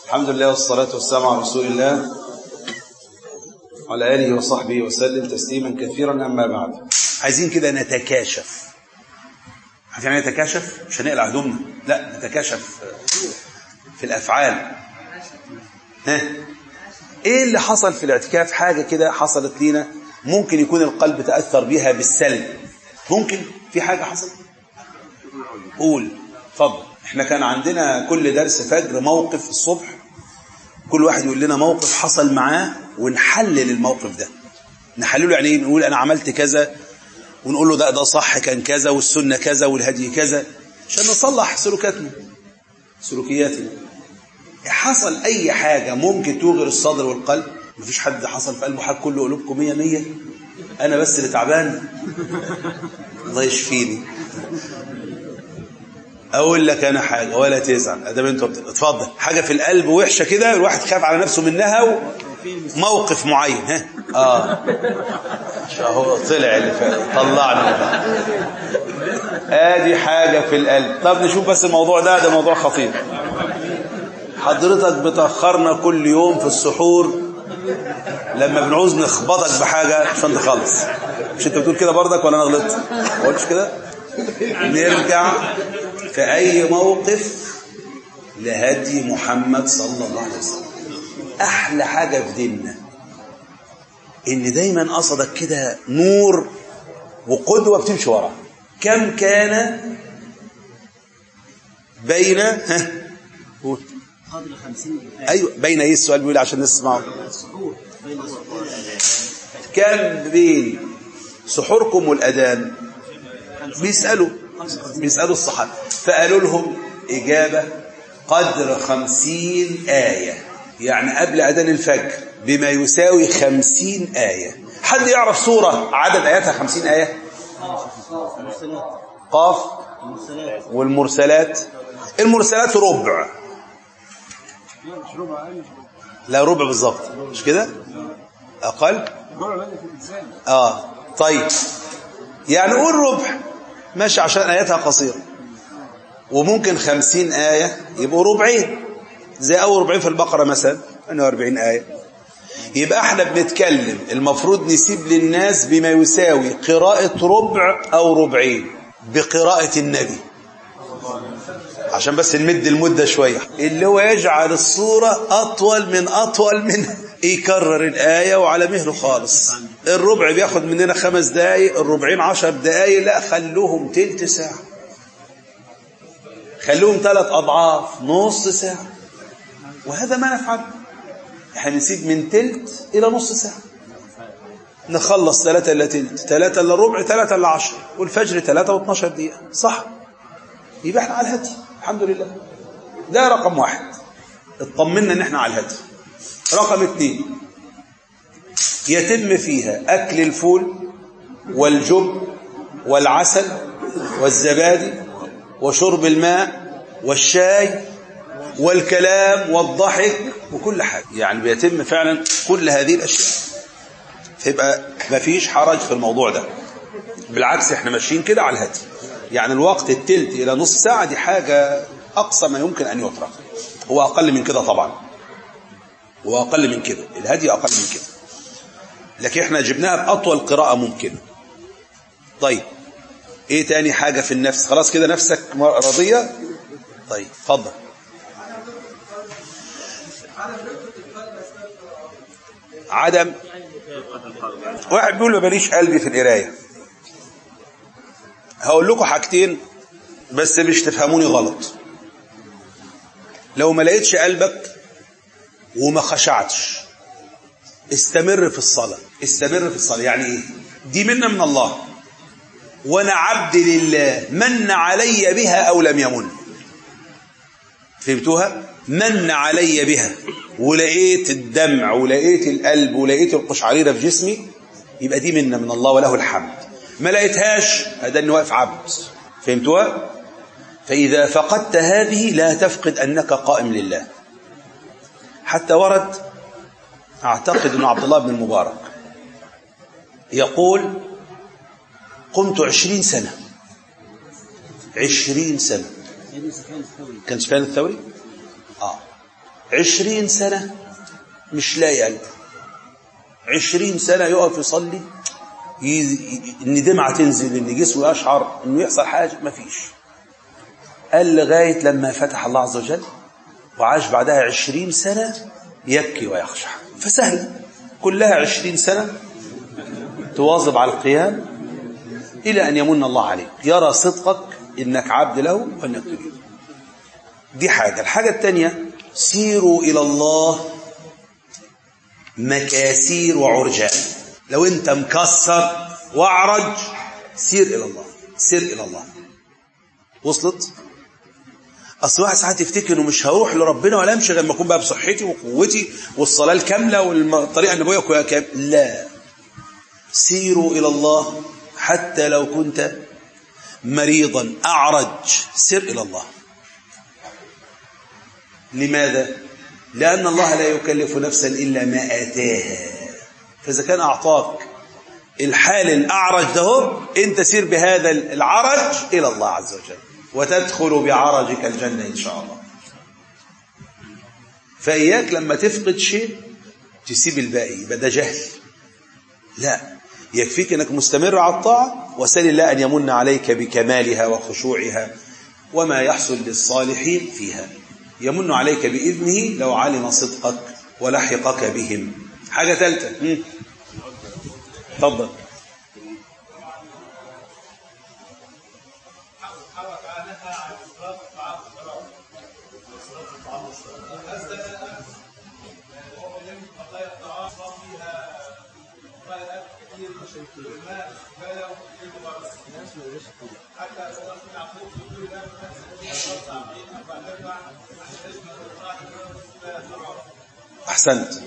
الحمد لله والصلاة والسلام على رسول الله وعلى آله وصحبه وسلم تسليما كثيرا أما بعد عايزين كده نتكاشف عارفين يعني نتكاشف مش هنقلع هدومنا لا نتكاشف في الأفعال ها ايه اللي حصل في الاعتكاف حاجة كده حصلت لينا ممكن يكون القلب تأثر بها بالسلب ممكن في حاجة حصلت قول اتفضل احنا كان عندنا كل درس فجر موقف الصبح كل واحد يقول لنا موقف حصل معاه ونحلل الموقف ده نحلله يعني ايه نقول انا عملت كذا ونقول له ده ده صح كان كذا والسنه كذا والهدي كذا عشان نصلح سلوكاتنا سلوكياتنا حصل اي حاجه ممكن توغر الصدر والقلب مفيش حد حصل في قلبه حاجه كله قلوبكم مية مية انا بس اللي تعبان الله يشفيني اقول لك انا حاجه ولا تزعل ادام انت اتفضل حاجه في القلب وحشه كده الواحد خاف على نفسه منها وموقف معين ها اه اهو طلع اللي فات طلعنا ادي حاجه في القلب طب نشوف بس الموضوع ده ده موضوع خطير حضرتك بتاخرنا كل يوم في السحور لما بنعوز نخبطك بحاجه عشان تخلص مش انت بتقول كده برضك ولا انا غلطت ما قلتش كده نرجع في أي موقف لهدي محمد صلى الله عليه وسلم أحلى حاجة في ديننا إن دايما قصدك كده نور وقدوة بتمشي وراه كم كان بين ها قول قدر خمسين أيوة بين إيه السؤال بيقول عشان نسمعه السحور بين كم بين سحوركم والأذان بيسألوا بيسألوا الصحابة فقالوا لهم إجابة قدر خمسين آية يعني قبل أذان الفجر بما يساوي خمسين آية حد يعرف سورة عدد آياتها خمسين آية المرسلات قاف المرسلات والمرسلات المرسلات ربع مش ربع أقل لا ربع بالظبط مش كده أقل ربع بدأ في الإنسان آه طيب يعني قول ربع ماشي عشان آياتها قصيرة وممكن خمسين آية يبقوا ربعين زي أول ربعين في البقرة مثلا أنه أربعين آية يبقى احنا بنتكلم المفروض نسيب للناس بما يساوي قراءة ربع أو ربعين بقراءة النبي عشان بس نمد المدة شوية اللي هو يجعل الصورة أطول من أطول من يكرر الآية وعلى مهله خالص الربع بياخد مننا خمس دقايق الربعين عشر دقايق لا خلوهم تلت ساعة خلوهم ثلاث أضعاف نص ساعة وهذا ما نفعل احنا نسيب من تلت إلى نص ساعة نخلص ثلاثة إلا تلت ثلاثة إلا ربع ثلاثة إلا عشر والفجر ثلاثة واثناشر دقيقة صح يبقى احنا على الهدي الحمد لله ده رقم واحد اطمنا ان احنا على الهدي رقم اثنين يتم فيها اكل الفول والجب والعسل والزبادي وشرب الماء والشاي والكلام والضحك وكل حاجة يعني بيتم فعلا كل هذه الأشياء فيبقى مفيش حرج في الموضوع ده بالعكس احنا ماشيين كده على الهدي يعني الوقت التلت إلى نص ساعة دي حاجة أقصى ما يمكن أن يترك هو أقل من كده طبعا هو أقل من كده الهدي أقل من كده لكن احنا جبناها بأطول قراءة ممكنة طيب ايه تاني حاجة في النفس خلاص كده نفسك راضية طيب اتفضل عدم واحد بيقول ما ماليش قلبي في القرايه هقول لكم حاجتين بس مش تفهموني غلط لو ما لقيتش قلبك وما خشعتش استمر في الصلاة استمر في الصلاة يعني ايه دي منة من الله وانا عبد لله من علي بها او لم يمن فهمتوها من علي بها ولقيت الدمع ولقيت القلب ولقيت القشعريرة في جسمي يبقى دي منة من الله وله الحمد ما لقيتهاش هذا انه واقف عبد فهمتوها فإذا فقدت هذه لا تفقد أنك قائم لله حتى ورد أعتقد أن عبد الله بن المبارك يقول قمت عشرين سنة عشرين سنة سيدنا سفيان الثوري كان سفيان الثوري آه عشرين سنة مش لاقي قلب عشرين سنة يقف يصلي ي- ي- ان دمعة تنزل ان جسمه يشعر انه يحصل حاجة مفيش قال لغاية لما فتح الله عز وجل وعاش بعدها عشرين سنة يبكي ويخشع فسهل كلها عشرين سنة تواظب على القيام إلى أن يمن الله عليك يرى صدقك إنك عبد له وأنك تريد دي حاجة الحاجة الثانية سيروا إلى الله مكاسير وعرجان لو أنت مكسر واعرج سير إلى الله سير إلى الله وصلت اصل واحد ساعات يفتكر انه مش هروح لربنا ولا امشي غير ما اكون بقى بصحتي وقوتي والصلاه الكامله والطريقه النبويه كامله لا سيروا الى الله حتى لو كنت مريضا اعرج سر الى الله لماذا لان الله لا يكلف نفسا الا ما اتاها فاذا كان اعطاك الحال الاعرج ده هو، انت سير بهذا العرج الى الله عز وجل وتدخل بعرجك الجنه ان شاء الله فاياك لما تفقد شيء تسيب الباقي يبقى ده جهل لا يكفيك انك مستمر على الطاعه وسل الله ان يمن عليك بكمالها وخشوعها وما يحصل للصالحين فيها يمن عليك باذنه لو علم صدقك ولحقك بهم حاجه ثالثه مم. تفضل احسنت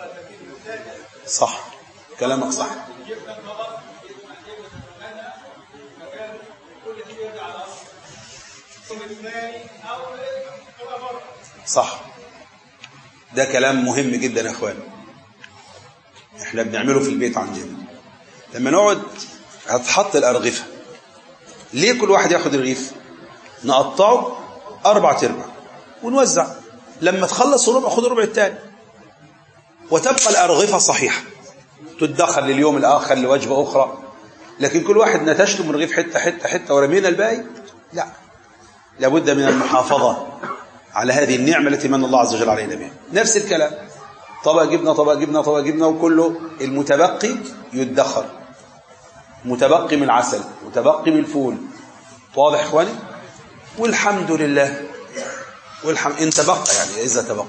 صح كلامك صح صح ده كلام مهم جدا يا اخوان احنا بنعمله في البيت عندنا لما نقعد هتحط الارغفه ليه كل واحد ياخد رغيف نقطعه اربع ارباع ونوزع لما تخلص الربع خد الربع الثاني وتبقى الارغفه صحيحه تدخر لليوم الاخر لوجبه اخرى لكن كل واحد نتشته من رغيف حته حته حته ورمينا الباقي لا لابد من المحافظه على هذه النعمه التي من الله عز وجل علينا بها نفس الكلام طبق جبنه طبق جبنه طبق جبنه وكله المتبقي يدخر متبقي من العسل متبقي من الفول واضح اخواني والحمد لله والحم ان تبقى يعني اذا تبقى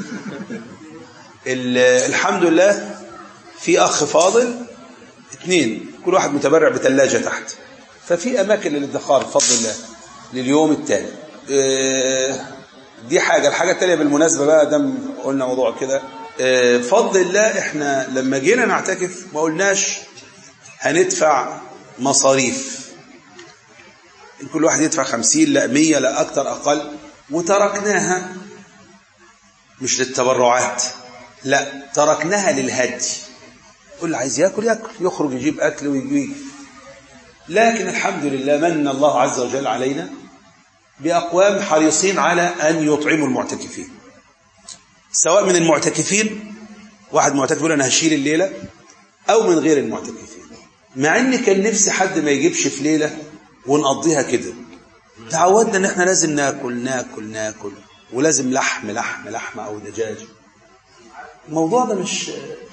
ال- الحمد لله في اخ فاضل اثنين كل واحد متبرع بثلاجه تحت ففي اماكن للادخار بفضل الله لليوم التالي آه، دي حاجه الحاجه الثانيه بالمناسبه بقى دام قلنا موضوع كده آه، بفضل الله احنا لما جينا نعتكف ما قلناش هندفع مصاريف كل واحد يدفع خمسين لا مية لا أكتر أقل وتركناها مش للتبرعات لا تركناها للهدي كل عايز ياكل ياكل يخرج يجيب أكل ويجي لكن الحمد لله من الله عز وجل علينا بأقوام حريصين على أن يطعموا المعتكفين سواء من المعتكفين واحد معتكف يقول أنا هشيل الليلة أو من غير المعتكفين مع ان كان نفسي حد ما يجيبش في ليله ونقضيها كده تعودنا ان احنا لازم ناكل ناكل ناكل ولازم لحم لحم لحم او دجاج الموضوع ده مش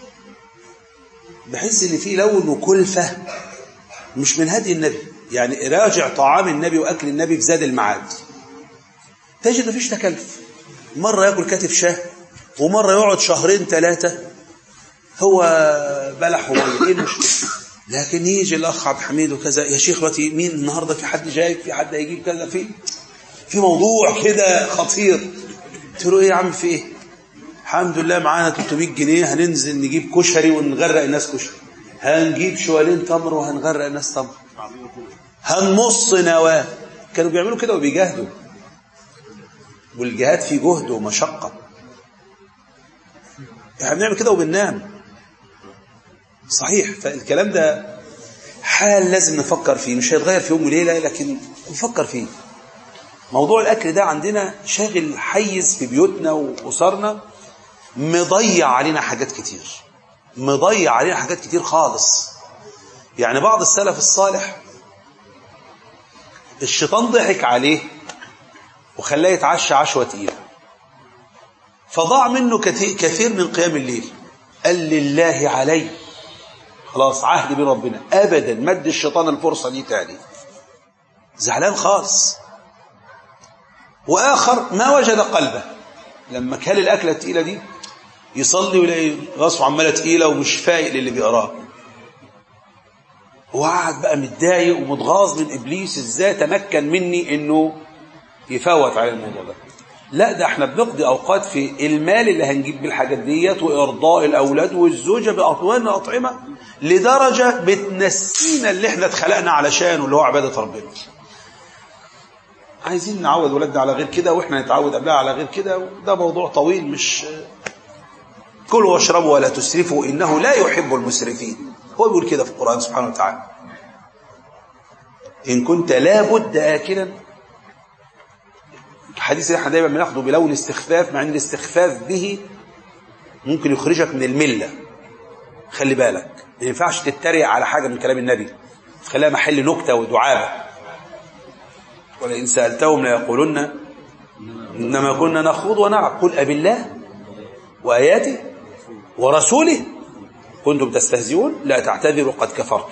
بحس ان فيه لون وكلفه مش من هدي النبي يعني راجع طعام النبي واكل النبي في زاد المعاد تجد مفيش تكلف مره ياكل كتف شاه ومره يقعد شهرين ثلاثه هو بلح وميه ايه المشكله لكن يجي الاخ عبد الحميد وكذا يا شيخ دلوقتي مين النهارده في حد جاي في حد هيجيب كذا في في موضوع كده خطير قلت له ايه يا عم في ايه الحمد لله معانا 300 جنيه هننزل نجيب كشري ونغرق الناس كشري هنجيب شوالين تمر وهنغرق الناس تمر هنمص نواه كانوا بيعملوا كده وبيجاهدوا والجهاد فيه جهد ومشقه احنا بنعمل كده وبننام صحيح فالكلام ده حال لازم نفكر فيه مش هيتغير في يوم وليلة لكن نفكر فيه موضوع الأكل ده عندنا شاغل حيز في بيوتنا وأسرنا مضيع علينا حاجات كتير مضيع علينا حاجات كتير خالص يعني بعض السلف الصالح الشيطان ضحك عليه وخلاه يتعشى عشوة تقيلة فضاع منه كثير كثير من قيام الليل قال لله علي خلاص عهد بين ربنا ابدا مد الشيطان الفرصه دي تاني زعلان خالص واخر ما وجد قلبه لما كل الاكله الثقيله دي يصلي ويلاقي راسه عماله تقيله ومش فايق للي بيقراه هو قاعد بقى متضايق ومتغاظ من ابليس ازاي تمكن مني انه يفوت على الموضوع ده لا ده احنا بنقضي اوقات في المال اللي هنجيب بالحاجات ديت وارضاء الاولاد والزوجه باطوان اطعمه لدرجه بتنسينا اللي احنا اتخلقنا علشانه اللي هو عباده ربنا عايزين نعود ولادنا على غير كده واحنا نتعود قبلها على غير كده وده موضوع طويل مش كلوا واشربوا ولا تسرفوا انه لا يحب المسرفين هو بيقول كده في القران سبحانه وتعالى ان كنت لابد اكلا الحديث اللي احنا دايما بناخده بلون استخفاف مع ان الاستخفاف به ممكن يخرجك من المله خلي بالك ما ينفعش تتريق على حاجه من كلام النبي تخليها محل نكته ودعابه ولئن سالتهم ليقولن انما كنا نخوض ونلعب قل ابي الله واياته ورسوله كنتم تستهزئون لا تعتذروا قد كفرتم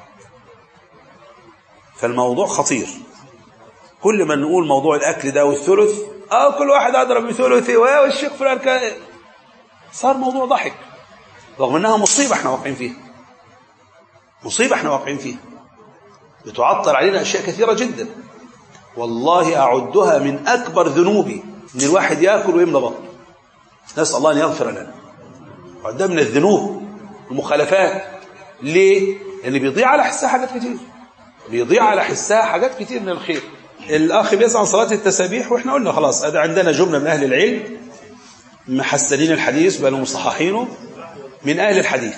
فالموضوع خطير كل ما نقول موضوع الاكل ده والثلث اه كل واحد اضرب بثلثه والشيخ فلان كان صار موضوع ضحك رغم انها مصيبه احنا واقعين فيها مصيبه احنا واقعين فيها بتعطل علينا اشياء كثيره جدا والله اعدها من اكبر ذنوبي ان الواحد ياكل ويملى بطنه نسال الله ان يغفر لنا وده من الذنوب المخالفات ليه؟ لان بيضيع على حسها حاجات كتير بيضيع على حسها حاجات كتير من الخير الاخ بيسال عن صلاه التسابيح واحنا قلنا خلاص ادي عندنا جمله من اهل العلم محسنين الحديث بل مصححينه من اهل الحديث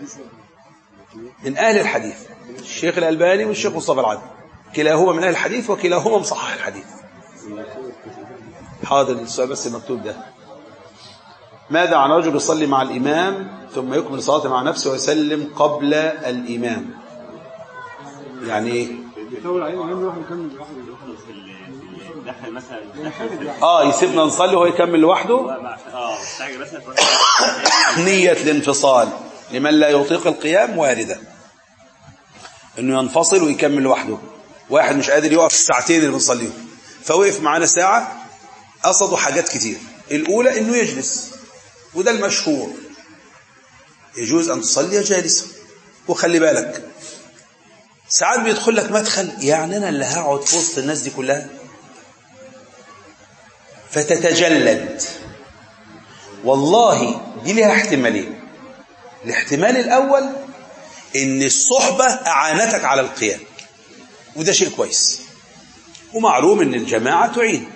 من اهل الحديث الشيخ الالباني والشيخ مصطفى العدل كلاهما من اهل الحديث وكلاهما مصحح الحديث حاضر السؤال بس المكتوب ده ماذا عن رجل يصلي مع الامام ثم يكمل صلاته مع نفسه ويسلم قبل الامام يعني ايه يطول علينا الإمام يروح يكمل لوحده دخل مثلا اه يسيبنا نصلي وهو يكمل لوحده اه مستعجل مثلا نية الانفصال لمن لا يطيق القيام واردة انه ينفصل ويكمل لوحده واحد مش قادر يقف الساعتين اللي بنصليهم فوقف معانا ساعة قصده حاجات كتير الأولى انه يجلس وده المشهور يجوز أن تصلي جالسا وخلي بالك ساعات بيدخل لك مدخل يعني أنا اللي هقعد في وسط الناس دي كلها فتتجلد والله دي لها احتمالين الاحتمال الأول إن الصحبة أعانتك على القيام وده شيء كويس ومعلوم إن الجماعة تعين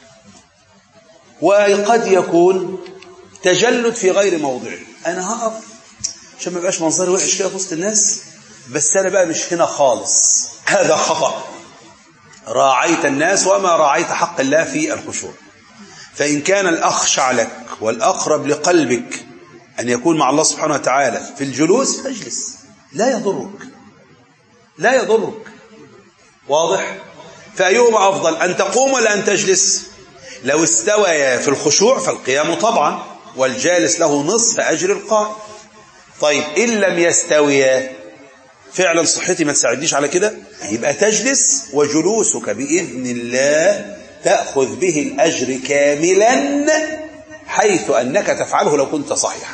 وقد يكون تجلد في غير موضعه أنا هقف عشان ما يبقاش منظري وحش كده في وسط الناس بس أنا بقى مش هنا خالص هذا خطأ راعيت الناس وما راعيت حق الله في الخشوع فإن كان الأخشع لك والأقرب لقلبك أن يكون مع الله سبحانه وتعالى في الجلوس فاجلس لا يضرك لا يضرك واضح فأيهما أفضل أن تقوم ولا أن تجلس لو استويا في الخشوع فالقيام طبعا والجالس له نصف أجر القائم طيب إن لم يستويا فعلا صحتي ما تساعدنيش على كده يبقى تجلس وجلوسك بإذن الله تأخذ به الأجر كاملا حيث أنك تفعله لو كنت صحيحا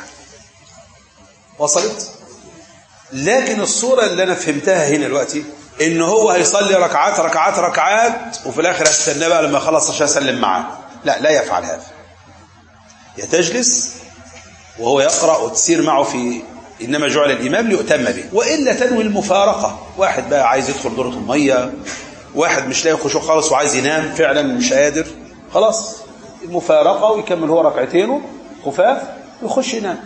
وصلت لكن الصورة اللي أنا فهمتها هنا دلوقتي إن هو هيصلي ركعات ركعات ركعات وفي الآخر هستناه بقى لما يخلص عشان أسلم معاه لا لا يفعل هذا يا تجلس وهو يقرأ وتسير معه في إنما جعل الإمام ليؤتم به وإلا تنوي المفارقة واحد بقى عايز يدخل دورة المية واحد مش لاقي خشوع خالص وعايز ينام فعلا مش قادر خلاص المفارقة ويكمل هو ركعتينه خفاف ويخش ينام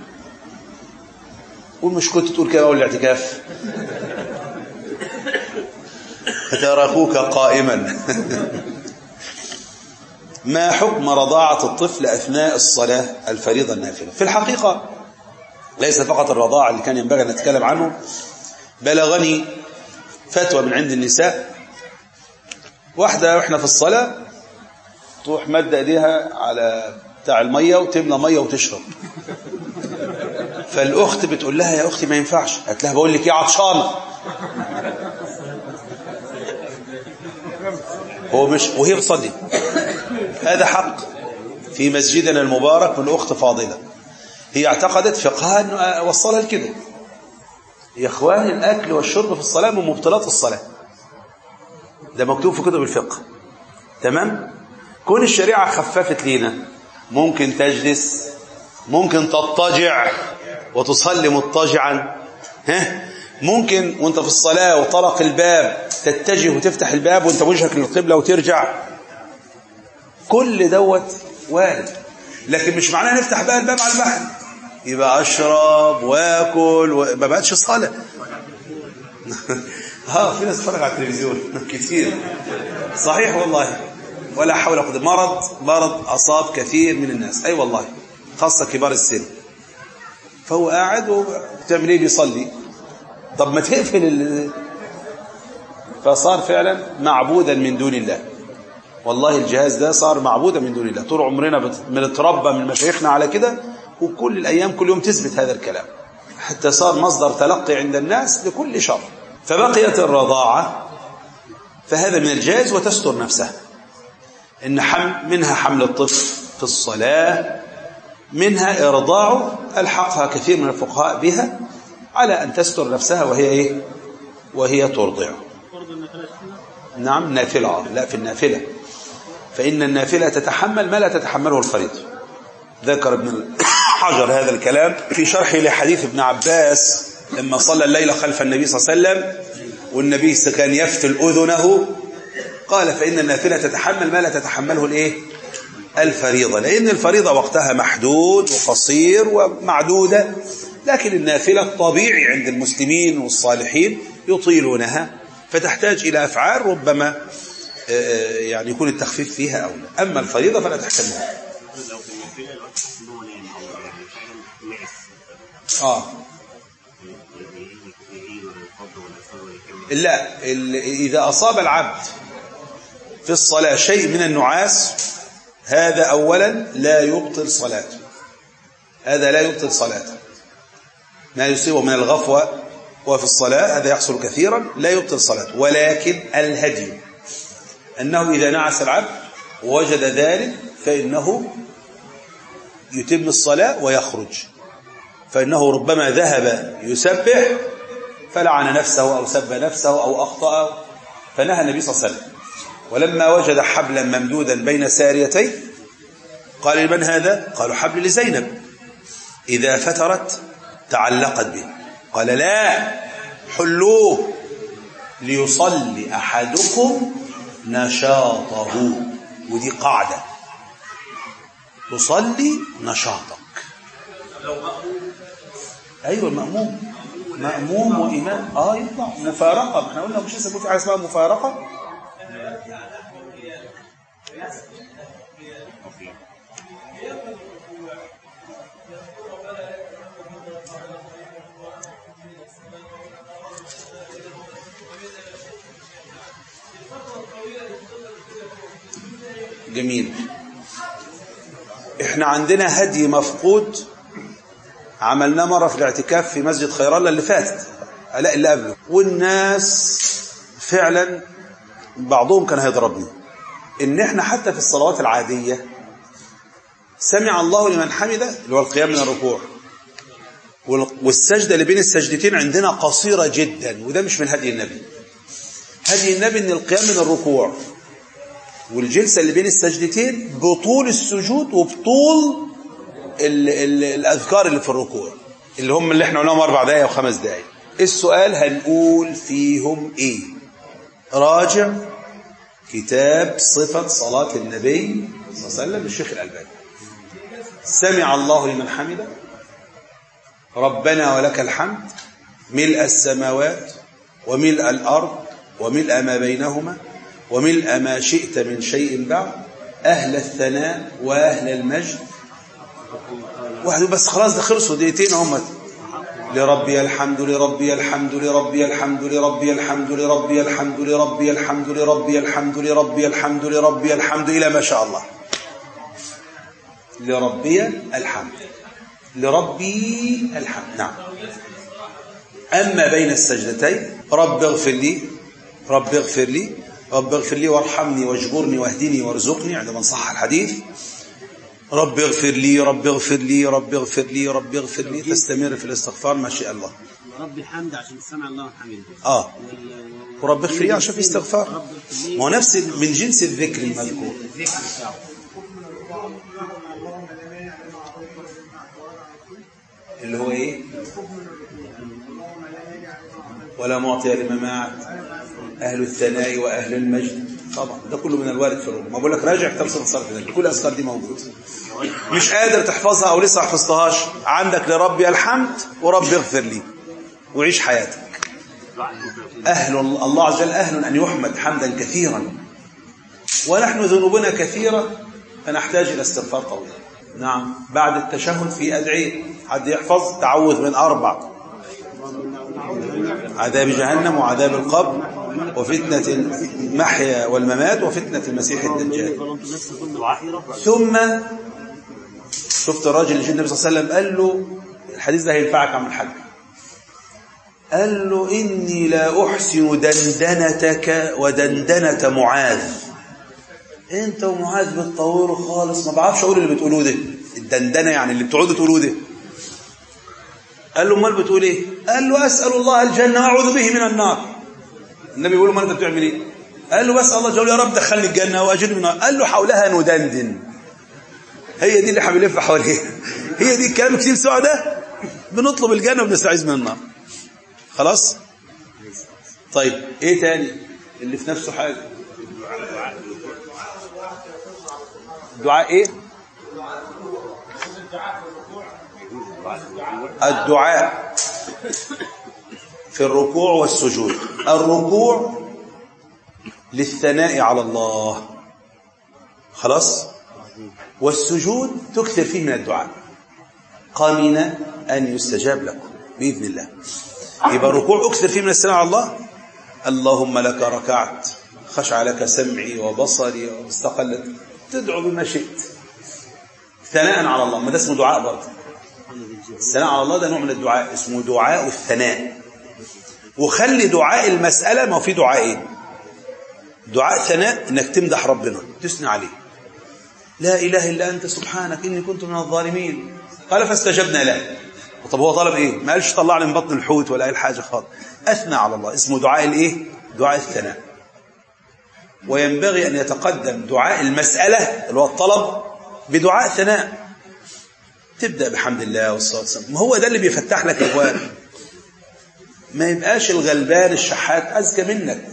ومش كنت تقول كده أول الاعتكاف فتركوك قائما ما حكم رضاعة الطفل أثناء الصلاة الفريضة النافلة في الحقيقة ليس فقط الرضاعة اللي كان ينبغي أن نتكلم عنه بلغني فتوى من عند النساء واحدة واحنا في الصلاة تروح مد ايديها على بتاع المية وتملى مية وتشرب فالأخت بتقول لها يا أختي ما ينفعش قالت لها بقول لك يا عطشانة هو مش وهي بتصلي هذا حق في مسجدنا المبارك من أخت فاضلة هي اعتقدت فقها وصلها لكده يا اخواني الأكل والشرب في الصلاة من مبطلات الصلاة ده مكتوب في كتب الفقه تمام كون الشريعة خففت لينا ممكن تجلس ممكن تضطجع وتصلي مضطجعا ها ممكن وانت في الصلاة وطرق الباب تتجه وتفتح الباب وانت وجهك للقبلة وترجع كل دوت وارد لكن مش معناه نفتح بقى الباب على البحر يبقى اشرب واكل وما بقتش صلاة ها في ناس تتفرج على التلفزيون كتير صحيح والله ولا حول ولا قوه مرض مرض اصاب كثير من الناس اي أيوة والله خاصه كبار السن فهو قاعد وبتعمل ايه بيصلي طب ما تقفل ال... فصار فعلا معبودا من دون الله والله الجهاز ده صار معبودا من دون الله طول عمرنا بنتربى من مشايخنا على كده وكل الايام كل يوم تثبت هذا الكلام حتى صار مصدر تلقي عند الناس لكل شر فبقيت الرضاعة فهذا من الجائز وتستر نفسها إن حمل منها حمل الطفل في الصلاة منها إرضاعه ألحقها كثير من الفقهاء بها على أن تستر نفسها وهي إيه وهي ترضعه نعم نافلة لا في النافلة فإن النافلة تتحمل ما لا تتحمله الفريضة ذكر ابن حجر هذا الكلام في شرحه لحديث ابن عباس لما صلى الليلة خلف النبي صلى الله عليه وسلم والنبي كان يفتل أذنه قال فإن النافلة تتحمل ما لا تتحمله الإيه؟ الفريضة لأن الفريضة وقتها محدود وقصير ومعدودة لكن النافلة الطبيعي عند المسلمين والصالحين يطيلونها فتحتاج إلى أفعال ربما يعني يكون التخفيف فيها أولى أما الفريضة فلا تحتملها لو في النافلة الوقت نوع نام أو يعني حاجة نعس آه يعيد ولا يفضل ولا يصلي ولا يكمل لا ال- إذا أصاب العبد في الصلاة شيء من النعاس هذا أولا لا يبطل صلاته هذا لا يبطل صلاته ما يصيبه من الغفوة وفي الصلاة هذا يحصل كثيرا لا يبطل صلاته ولكن الهدي أنه إذا نعس العبد ووجد ذلك فإنه يتم الصلاة ويخرج فإنه ربما ذهب يسبح فلعن نفسه أو سب نفسه أو أخطأ فنهى النبي صلى الله عليه وسلم ولما وجد حبلا ممدودا بين ساريتيه قال لمن هذا؟ قالوا حبل لزينب إذا فترت تعلقت به قال لا حلوه ليصلي أحدكم نشاطه ودي قاعدة تصلي نشاطك أيوة المأموم مأموم وإمام آه يطلع مفارقة احنا قلنا مش لسه في حاجة اسمها مفارقة جميل احنا عندنا هدي مفقود عملناه مرة في الاعتكاف في مسجد خير الله اللي فاتت لا اللي قبله والناس فعلا بعضهم كان هيضربني ان احنا حتى في الصلوات العادية سمع الله لمن حمده اللي هو القيام من الركوع وال- والسجدة اللي بين السجدتين عندنا قصيرة جدا وده مش من هدي النبي هدي النبي ان القيام من الركوع والجلسة اللي بين السجدتين بطول السجود وبطول ال ال الأذكار اللي في الركوع اللي هم اللي احنا قلناهم أربع دقايق وخمس دقايق السؤال هنقول فيهم إيه راجع كتاب صفة صلاة النبي صلى الله عليه وسلم للشيخ الألباني سمع الله لمن حمده ربنا ولك الحمد ملء السماوات وملء الأرض وملء ما بينهما وملء ما شئت من شيء بعد أهل الثناء وأهل المجد واحد بس خلاص ده خلصوا دقيقتين هم لربي الحمد لربي الحمد لربي الحمد لربي الحمد لربي الحمد لربي الحمد لربي الحمد لربي الحمد لربي الحمد إلى ما شاء الله لربي الحمد لربي الحمد نعم أما بين السجدتين رب اغفر لي رب اغفر لي رب اغفر لي وارحمني واجبرني واهدني وارزقني عندما صح الحديث رب اغفر لي رب اغفر لي رب اغفر لي رب اغفر لي تستمر في الاستغفار ما شاء الله ربي حمد عشان سمع الله حميده اه وال- ورب اغفر لي عشان في استغفار رب اغفر لي ما هو نفس من جنس الذكر المذكور الذكر بتاعه اللي هو ايه ولا معطي لما معك اهل الثناء واهل المجد طبعا ده كله من الوارد في الروم ما بقول لك راجع كتاب صلاه الصلاه كده كل الاذكار دي موجوده مش قادر تحفظها او لسه ما حفظتهاش عندك لربي الحمد ورب اغفر لي وعيش حياتك اهل الله عز وجل اهل ان يحمد حمدا كثيرا ونحن ذنوبنا كثيره فنحتاج الى استغفار طويل نعم بعد التشهد في ادعيه حد يحفظ تعوذ من اربع عذاب جهنم وعذاب القبر وفتنة المحيا والممات وفتنة المسيح الدجال ثم شفت الراجل اللي جه النبي صلى الله عليه وسلم قال له الحديث ده هينفعك عم الحاج قال له إني لا أحسن دندنتك ودندنة معاذ انت ومعاذ بتطوروا خالص ما بعرفش اقول اللي بتقولوه ده الدندنه يعني اللي بتقعدوا تقولوه ده قال له امال بتقول ايه قال له اسال الله الجنه واعوذ به من النار النبي بيقول له ما انت بتعمل ايه قال له بسال الله جل يا رب دخلني الجنه واجرني من النار قال له حولها ندندن هي دي اللي احنا بنلف حواليها هي دي الكلام كتير سوا ده بنطلب الجنه وبنستعيذ من النار خلاص طيب ايه تاني اللي في نفسه حاجه دعاء ايه الدعاء في الركوع والسجود الركوع للثناء على الله خلاص والسجود تكثر فيه من الدعاء قامن أن يستجاب لكم بإذن الله يبقى الركوع أكثر فيه من الثناء على الله اللهم لك ركعت خشع لك سمعي وبصري واستقلت تدعو بما شئت ثناء على الله ما ده اسمه دعاء برضه الثناء على الله ده نوع من الدعاء اسمه دعاء الثناء وخلي دعاء المسألة ما هو في دعاءين دعاء ثناء انك تمدح ربنا تثني عليه لا إله إلا أنت سبحانك إني كنت من الظالمين قال فاستجبنا له طب هو طلب ايه ما قالش طلعني من بطن الحوت ولا اي حاجه خالص اثنى على الله اسمه دعاء الايه دعاء الثناء وينبغي ان يتقدم دعاء المساله اللي هو الطلب بدعاء ثناء تبدا بحمد الله والصلاه والسلام ما هو ده اللي بيفتح لك ابواب ما يبقاش الغلبان الشحات اذكى منك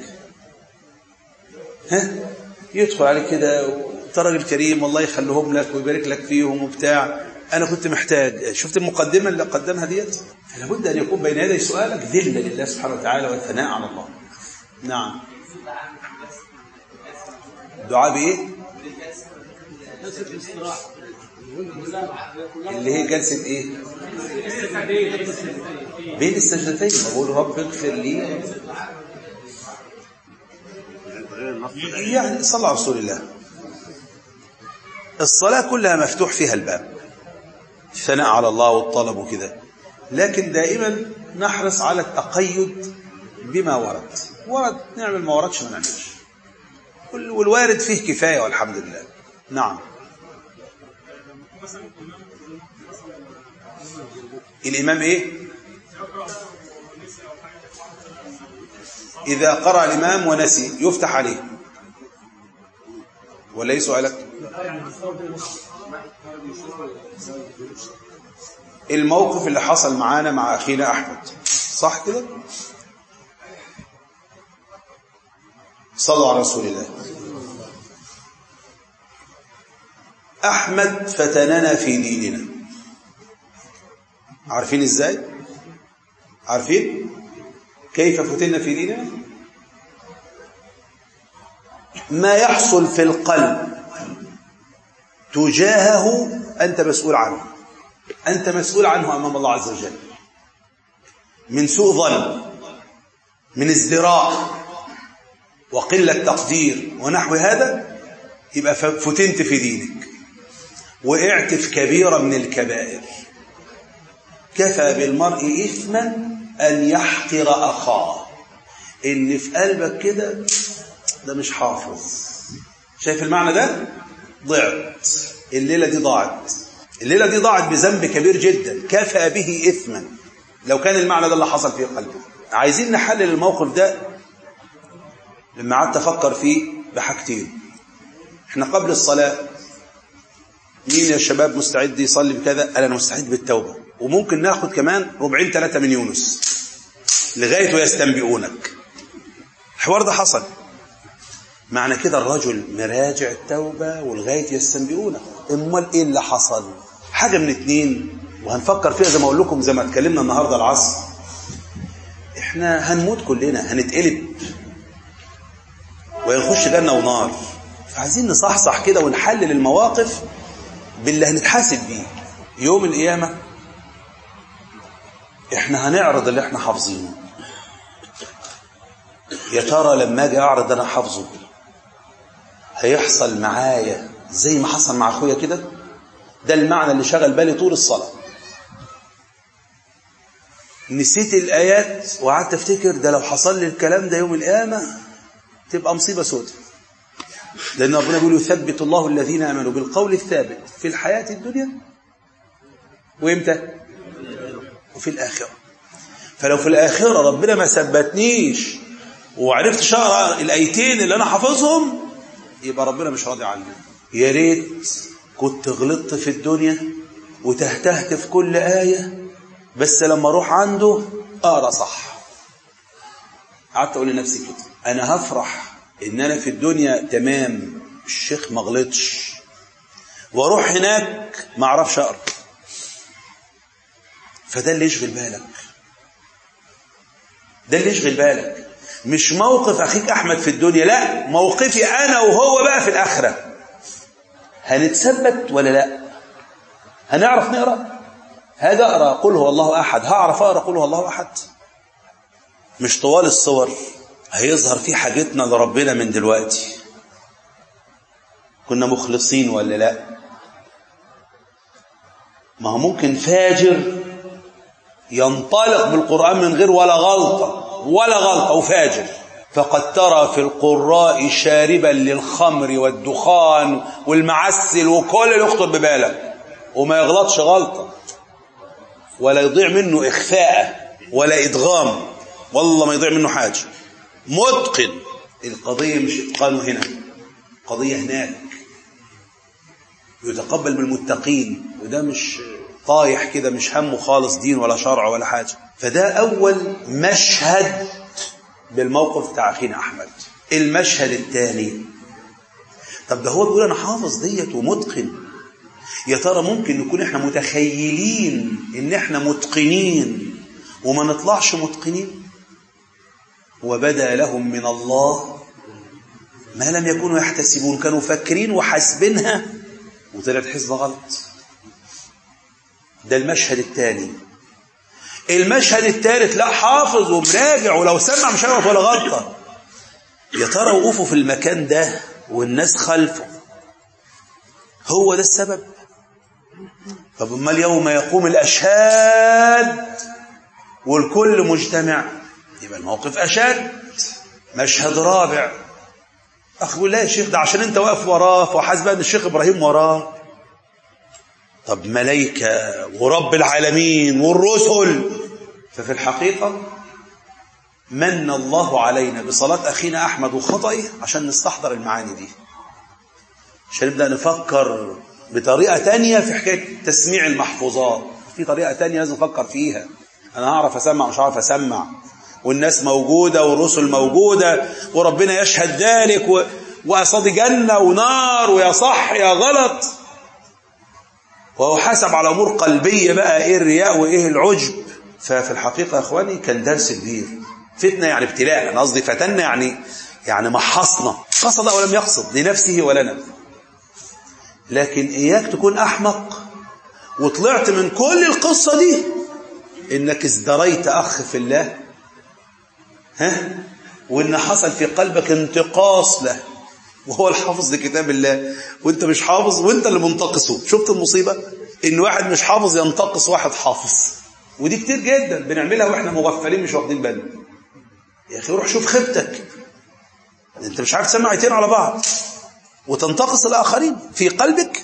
ها يدخل عليك كده انت راجل كريم والله يخليهم لك ويبارك لك فيهم وبتاع انا كنت محتاج شفت المقدمه اللي قدمها ديت لابد ان يكون بين يدي سؤالك ذله لله سبحانه وتعالى والثناء على الله نعم دعاء بايه اللي هي جلسه ايه بين السجدتين بقول رب اغفر لي يعني صلى على رسول الله الصلاة كلها مفتوح فيها الباب الثناء على الله والطلب وكده لكن دائما نحرص على التقيد بما ورد ورد نعمل ما وردش ما نعملش والوارد فيه كفاية والحمد لله نعم الإمام إيه إذا قرأ الإمام ونسي يفتح عليه ولا ايه سؤالك الموقف اللي حصل معانا مع أخينا أحمد صح كده صلوا على رسول الله أحمد فتننا في ديننا عارفين إزاي عارفين كيف فتنا في ديننا ما يحصل في القلب تجاهه أنت مسؤول عنه أنت مسؤول عنه أمام الله عز وجل من سوء ظن من ازدراء وقلة تقدير ونحو هذا يبقى فتنت في دينك وقعت في كبيرة من الكبائر كفى بالمرء إثما أن يحقر أخاه إن في قلبك كده ده مش حافظ شايف المعنى ده ضعت الليلة دي ضاعت الليلة دي ضاعت بذنب كبير جدا كفى به إثما لو كان المعنى ده اللي حصل في قلبه عايزين نحلل الموقف ده لما قعدت أفكر فيه بحاجتين احنا قبل الصلاة مين يا شباب مستعد يصلي بكذا قال أنا مستعد بالتوبة وممكن ناخد كمان ربعين ثلاثة من يونس لغاية ويستنبئونك الحوار ده حصل معنى كده الرجل مراجع التوبة ولغاية يستنبئونك امال ايه اللي حصل حاجة من اتنين وهنفكر فيها زي ما اقول لكم زي ما اتكلمنا النهاردة العصر احنا هنموت كلنا هنتقلب وينخش جنة ونار فعايزين نصحصح كده ونحلل المواقف باللي هنتحاسب بيه يوم القيامة احنا هنعرض اللي احنا حافظينه يا ترى لما اجي اعرض انا حافظه هيحصل معايا زي ما حصل مع اخويا كده ده المعنى اللي شغل بالي طول الصلاة نسيت الآيات وقعدت افتكر ده لو حصل لي الكلام ده يوم القيامة تبقى مصيبة سودة لأن ربنا بيقول يثبت الله الذين آمنوا بالقول الثابت في الحياة الدنيا وإمتى؟ وفي الآخرة فلو في الآخرة ربنا ما ثبتنيش وعرفت شهر الآيتين اللي أنا حافظهم يبقى ربنا مش راضي عني يا ريت كنت غلطت في الدنيا وتهتهت في كل آية بس لما أروح عنده أقرأ صح قعدت أقول لنفسي كده أنا هفرح إن أنا في الدنيا تمام الشيخ ما غلطش وأروح هناك ما أعرفش أقرأ فده اللي يشغل بالك ده اللي يشغل بالك مش موقف أخيك أحمد في الدنيا لا موقفي أنا وهو بقى في الآخرة هنتثبت ولا لا هنعرف نقرأ هذا أقرأ قل هو الله أحد هعرف أقرأ قل هو الله أحد مش طوال الصور هيظهر في حاجتنا لربنا من دلوقتي كنا مخلصين ولا لا ما هو ممكن فاجر ينطلق بالقرآن من غير ولا غلطة ولا غلطة وفاجر فقد ترى في القراء شاربا للخمر والدخان والمعسل وكل اللي يخطر ببالك وما يغلطش غلطة ولا يضيع منه إخفاء ولا إدغام والله ما يضيع منه حاجة متقن القضية مش إتقانه هنا قضية هناك يتقبل من المتقين وده مش طايح كده مش همه خالص دين ولا شرع ولا حاجة فده أول مشهد بالموقف بتاع أخينا أحمد المشهد الثاني طب ده هو بيقول أنا حافظ ديت ومتقن يا ترى ممكن نكون احنا متخيلين ان احنا متقنين وما نطلعش متقنين وبدا لهم من الله ما لم يكونوا يحتسبون كانوا فاكرين وحاسبينها وطلعت حسبة غلط ده المشهد الثاني المشهد الثالث لا حافظ ومراجع ولو سمع مش هيغلط ولا غلطة يا ترى وقوفه في المكان ده والناس خلفه هو ده السبب طب امال يوم يقوم الاشهاد والكل مجتمع يبقى الموقف اشد مشهد رابع اخ بيقول لا يا شيخ ده عشان انت واقف وراه فحاسب ان الشيخ ابراهيم وراه طب ملائكه ورب العالمين والرسل ففي الحقيقه من الله علينا بصلاه اخينا احمد وخطئه عشان نستحضر المعاني دي عشان نبدا نفكر بطريقه تانية في حكايه تسميع المحفوظات في طريقه تانية لازم نفكر فيها انا هعرف اسمع مش هعرف اسمع والناس موجودة والرسل موجودة وربنا يشهد ذلك و... وأصاد جنة ونار ويا صح يا غلط وهو حسب على أمور قلبية بقى إيه الرياء وإيه العجب ففي الحقيقة يا إخواني كان درس كبير فتنة يعني ابتلاء أنا قصدي فتنة يعني يعني محصنا قصد أو لم يقصد لنفسه ولنا لكن إياك تكون أحمق وطلعت من كل القصة دي إنك ازدريت أخ في الله ها وإن حصل في قلبك انتقاص له وهو الحافظ لكتاب الله وانت مش حافظ وانت اللي منتقصه شفت المصيبة ان واحد مش حافظ ينتقص واحد حافظ ودي كتير جدا بنعملها واحنا مغفلين مش واخدين بالنا يا اخي روح شوف خيبتك انت مش عارف تسمع ايتين على بعض وتنتقص الاخرين في قلبك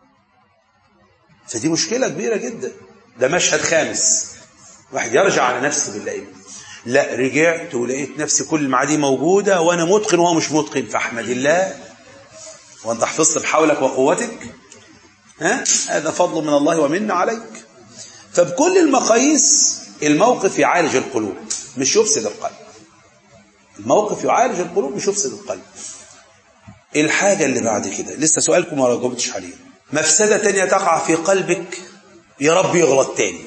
فدي مشكلة كبيرة جدا ده مشهد خامس واحد يرجع على نفسه بالله لا رجعت ولقيت نفسي كل المعادي موجودة وأنا متقن وهو مش متقن فاحمد الله وأنت حفظت بحولك وقوتك ها؟ هذا فضل من الله ومنا عليك فبكل المقاييس الموقف يعالج القلوب مش يفسد القلب الموقف يعالج القلوب مش يفسد القلب الحاجة اللي بعد كده لسه سؤالكم ما جاوبتش عليه مفسدة تانية تقع في قلبك يا رب يغلط تاني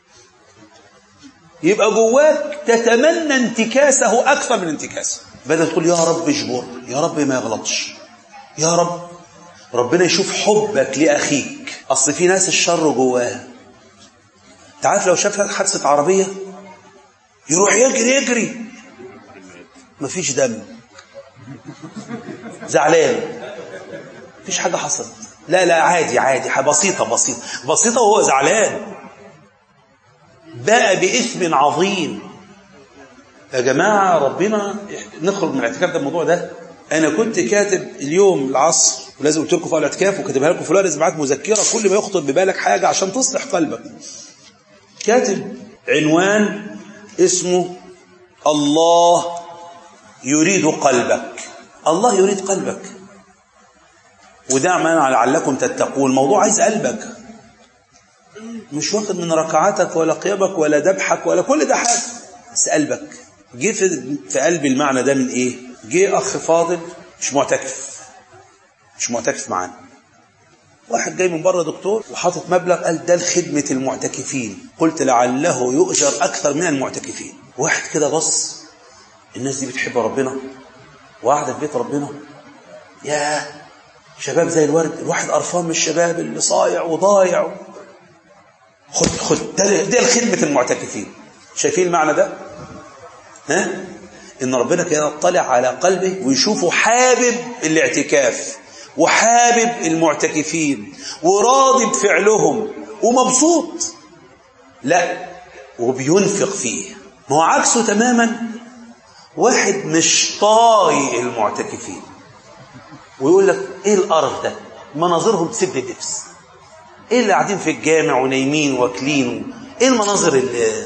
يبقى جواك تتمنى انتكاسه أكثر من انتكاسه بدل تقول يا رب اجبر يا رب ما يغلطش يا رب ربنا يشوف حبك لأخيك أصل في ناس الشر جواها تعرف لو شاف حادثة عربية يروح يجري يجري مفيش دم زعلان مفيش حاجة حصلت لا لا عادي عادي بسيطة بسيطة بسيطة وهو زعلان باء بإثم عظيم يا جماعة ربنا نخرج من الاعتكاف ده الموضوع ده أنا كنت كاتب اليوم العصر ولازم قلت لكم في الاعتكاف وكاتبها لكم في لازم معاك مذكرة كل ما يخطر ببالك حاجة عشان تصلح قلبك كاتب عنوان اسمه الله يريد قلبك الله يريد قلبك وده ما لعلكم تتقون الموضوع عايز قلبك مش واخد من ركعاتك ولا قيامك ولا ذبحك ولا كل ده حاجه بس قلبك جه في, في قلبي المعنى ده من ايه جه اخ فاضل مش معتكف مش معتكف معانا واحد جاي من بره دكتور وحاطط مبلغ قال ده لخدمه المعتكفين قلت لعله يؤجر اكثر من المعتكفين واحد كده بص الناس دي بتحب ربنا وقاعده في بيت ربنا يا شباب زي الورد الواحد قرفان من الشباب اللي صايع وضايع خد خد ده ده خدمة المعتكفين شايفين المعنى ده ها ان ربنا كده يطلع على قلبه ويشوفه حابب الاعتكاف وحابب المعتكفين وراضي بفعلهم ومبسوط لا وبينفق فيه ما هو عكسه تماما واحد مش طايق المعتكفين ويقول لك ايه القرف ده مناظرهم تسب النفس ايه اللي قاعدين في الجامع ونايمين واكلين ايه المناظر اللي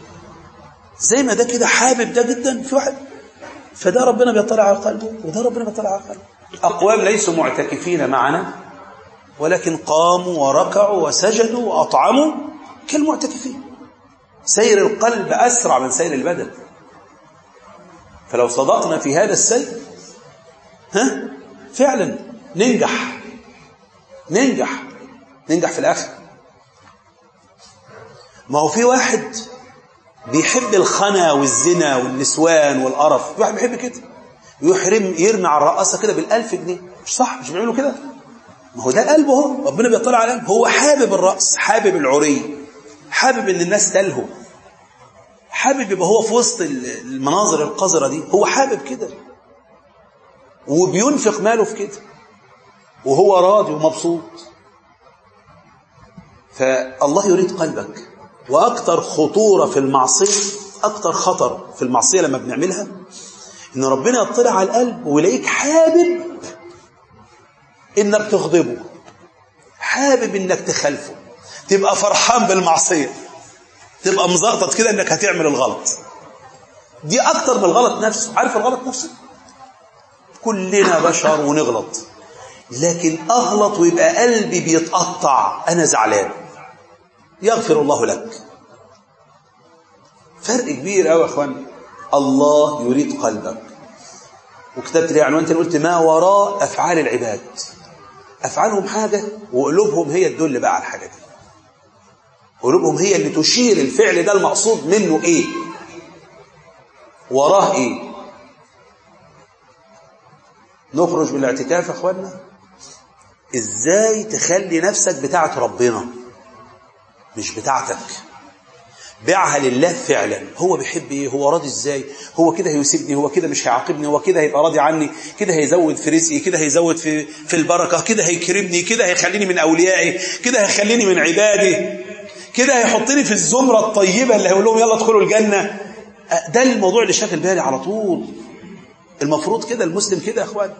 زي ما ده كده حابب ده جدا في واحد فده ربنا بيطلع على قلبه وده ربنا بيطلع على قلبه اقوام ليسوا معتكفين معنا ولكن قاموا وركعوا وسجدوا واطعموا كالمعتكفين سير القلب اسرع من سير البدن فلو صدقنا في هذا السير ها فعلا ننجح ننجح ننجح في الآخر ما هو في واحد بيحب الخنا والزنا والنسوان والقرف في واحد بيحب كده يحرم يرمي على الرقاصة كده بالألف جنيه مش صح مش بيعملوا كده ما هو ده قلبه هو ربنا بيطلع على قلبه هو حابب الرأس حابب العري حابب ان الناس تلهو حابب يبقى هو في وسط المناظر القذرة دي هو حابب كده وبينفق ماله في كده وهو راضي ومبسوط فالله يريد قلبك وأكثر خطورة في المعصية أكثر خطر في المعصية لما بنعملها إن ربنا يطلع على القلب ويلاقيك حابب إنك تغضبه حابب إنك تخالفه تبقى فرحان بالمعصية تبقى مزقطط كده إنك هتعمل الغلط دي أكتر من الغلط نفسه عارف الغلط نفسه كلنا بشر ونغلط لكن أغلط ويبقى قلبي بيتقطع أنا زعلان يغفر الله لك فرق كبير قوي يا اخوان الله يريد قلبك وكتبت لي عنوان تاني قلت ما وراء افعال العباد افعالهم حاجه وقلوبهم هي تدل بقى على الحاجه دي قلوبهم هي اللي تشير الفعل ده المقصود منه ايه وراه ايه نخرج من الاعتكاف يا اخوانا ازاي تخلي نفسك بتاعت ربنا مش بتاعتك بيعها لله فعلا هو بيحب ايه هو راضي ازاي هو كده هيسيبني هو كده مش هيعاقبني هو كده هيبقى راضي عني كده هيزود في رزقي كده هيزود في في البركه كده هيكرمني كده هيخليني من اوليائي كده هيخليني من عبادي كده هيحطني في الزمره الطيبه اللي هيقول لهم يلا ادخلوا الجنه ده الموضوع اللي شاغل بالي على طول المفروض كده المسلم كده يا اخوان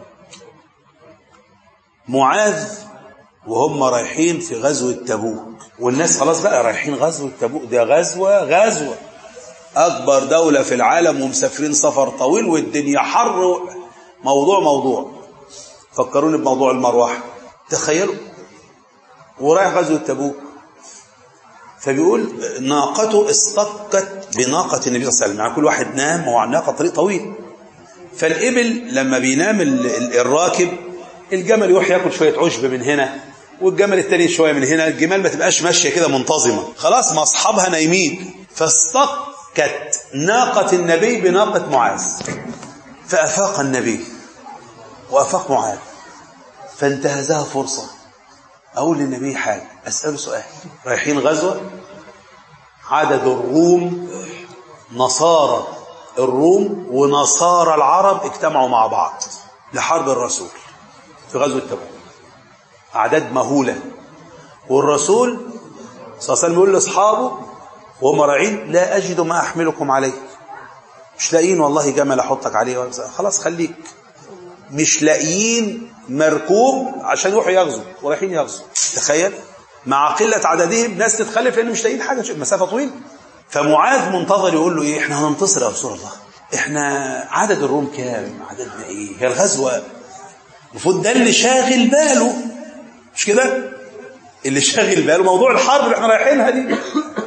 معاذ وهم رايحين في غزوة تبوك والناس خلاص بقى رايحين غزوة تبوك ده غزوة غزوة أكبر دولة في العالم ومسافرين سفر طويل والدنيا حر موضوع موضوع فكروني بموضوع المروحة تخيلوا ورايح غزوة تبوك فبيقول ناقته استقت بناقة النبي صلى الله عليه وسلم يعني كل واحد نام وهو على الناقة طريق طويل فالإبل لما بينام الراكب الجمل يروح ياكل شوية عشب من هنا والجمل التاني شوية من هنا الجمال ما تبقاش ماشية كده منتظمة خلاص ما أصحابها نايمين فاستقت ناقة النبي بناقة معاذ فأفاق النبي وأفاق معاذ فانتهزها فرصة أقول للنبي حاجة أسأله سؤال رايحين غزوة عدد الروم نصارى الروم ونصارى العرب اجتمعوا مع بعض لحرب الرسول في غزوة تبوك أعداد مهولة والرسول صلى الله عليه وسلم يقول لأصحابه وهم رايحين لا أجد ما أحملكم عليه مش لاقيين والله جمل أحطك عليه خلاص خليك مش لاقيين مركوب عشان يروحوا يغزوا ورايحين يغزوا تخيل مع قلة عددهم ناس تتخلف لأن مش لاقيين حاجة مسافة طويلة فمعاذ منتظر يقول له إيه إحنا هننتصر يا رسول الله إحنا عدد الروم كام عددنا إيه هي الغزوة المفروض ده اللي شاغل باله مش كده اللي شاغل باله موضوع الحرب اللي احنا رايحينها دي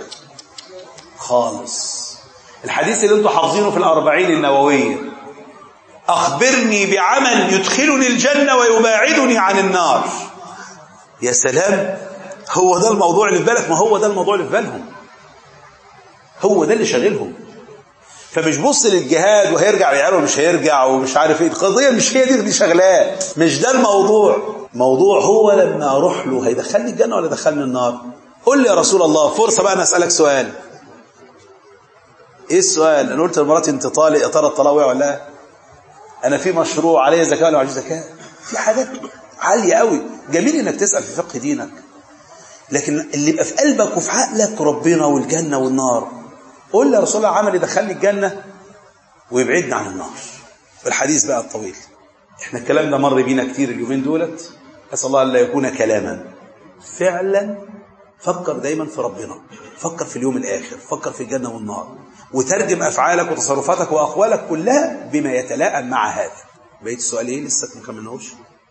خالص الحديث اللي انتم حافظينه في الأربعين النووية أخبرني بعمل يدخلني الجنة ويباعدني عن النار يا سلام هو ده الموضوع اللي في بالك ما هو ده الموضوع اللي في بالهم هو ده اللي شاغلهم فمش بص للجهاد وهيرجع لعياله ومش هيرجع ومش عارف ايه القضيه مش هي دي اللي شغلاه مش ده الموضوع موضوع هو لما اروح له هيدخلني الجنه ولا يدخلني النار قول لي يا رسول الله فرصه بقى انا اسالك سؤال ايه السؤال انا قلت لمراتي انت طالق يا ترى الطلاق وقع ولا لا انا في مشروع عليه زكاه ولا عليه زكاه في حاجات عاليه قوي جميل انك تسال في فقه دينك لكن اللي يبقى في قلبك وفي عقلك ربنا والجنه والنار قول لي يا رسول الله عمل يدخلني الجنة ويبعدنا عن النار الحديث بقى الطويل احنا الكلام ده مر بينا كتير اليومين دولت اسال الله الا يكون كلاما فعلا فكر دايما في ربنا فكر في اليوم الاخر فكر في الجنه والنار وترجم افعالك وتصرفاتك واقوالك كلها بما يتلائم مع هذا بقيت السؤال ايه لسه ما كملناهوش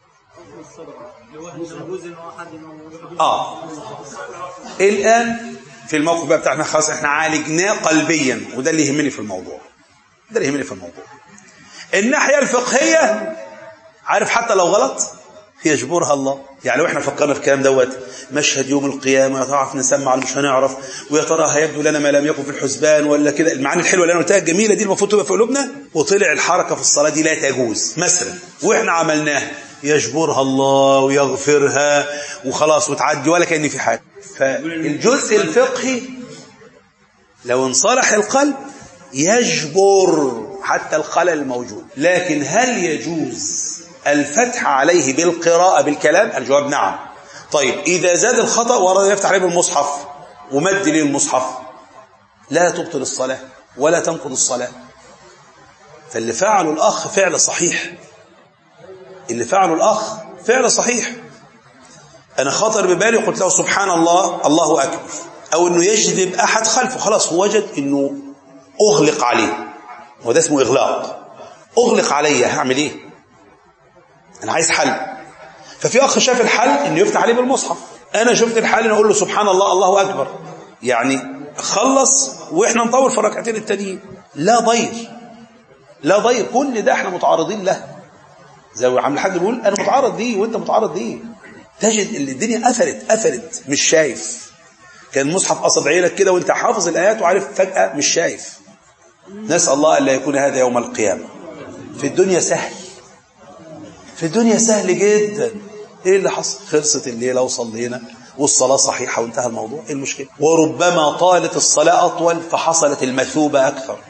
اه الان في الموقف بقى بتاعنا خلاص احنا عالجناه قلبيا وده اللي يهمني في الموضوع ده اللي يهمني في الموضوع الناحية الفقهية عارف حتى لو غلط يجبرها الله يعني لو احنا فكرنا في الكلام دوت مشهد يوم القيامة تعرف نسمع ولا مش هنعرف ويا ترى هيبدو لنا ما لم يكن في الحسبان ولا كده المعاني الحلوة اللي انا قلتها الجميلة دي المفروض تبقى في قلوبنا وطلع الحركة في الصلاة دي لا تجوز مثلا واحنا عملناها يجبرها الله ويغفرها وخلاص وتعدي ولا كأن في حاجة فالجزء الفقهي لو انصلح القلب يجبر حتى الخلل الموجود لكن هل يجوز الفتح عليه بالقراءة بالكلام الجواب نعم طيب إذا زاد الخطأ ورد يفتح عليه بالمصحف ومد ليه المصحف لا تبطل الصلاة ولا تنقض الصلاة فاللي فعله الأخ فعل صحيح اللي فعله الأخ فعل صحيح أنا خاطر ببالي قلت له سبحان الله الله أكبر أو أنه يجذب أحد خلفه خلاص هو وجد أنه أغلق عليه وده اسمه إغلاق أغلق علي هعمل إيه أنا عايز حل ففي أخ شاف الحل أنه يفتح عليه بالمصحف أنا شفت الحل أن أقول له سبحان الله الله أكبر يعني خلص وإحنا نطول في الركعتين التانيين لا ضير لا ضير كل ده احنا متعرضين له زي عم الحاج بيقول انا متعرض ليه وانت متعرض ليه تجد ان الدنيا قفلت قفلت مش شايف كان المصحف قصد عينك كده وانت حافظ الايات وعارف فجاه مش شايف نسال الله الا يكون هذا يوم القيامه في الدنيا سهل في الدنيا سهل جدا ايه اللي حصل خلصت الليله وصلينا والصلاه صحيحه وانتهى الموضوع ايه المشكله وربما طالت الصلاه اطول فحصلت المثوبه اكثر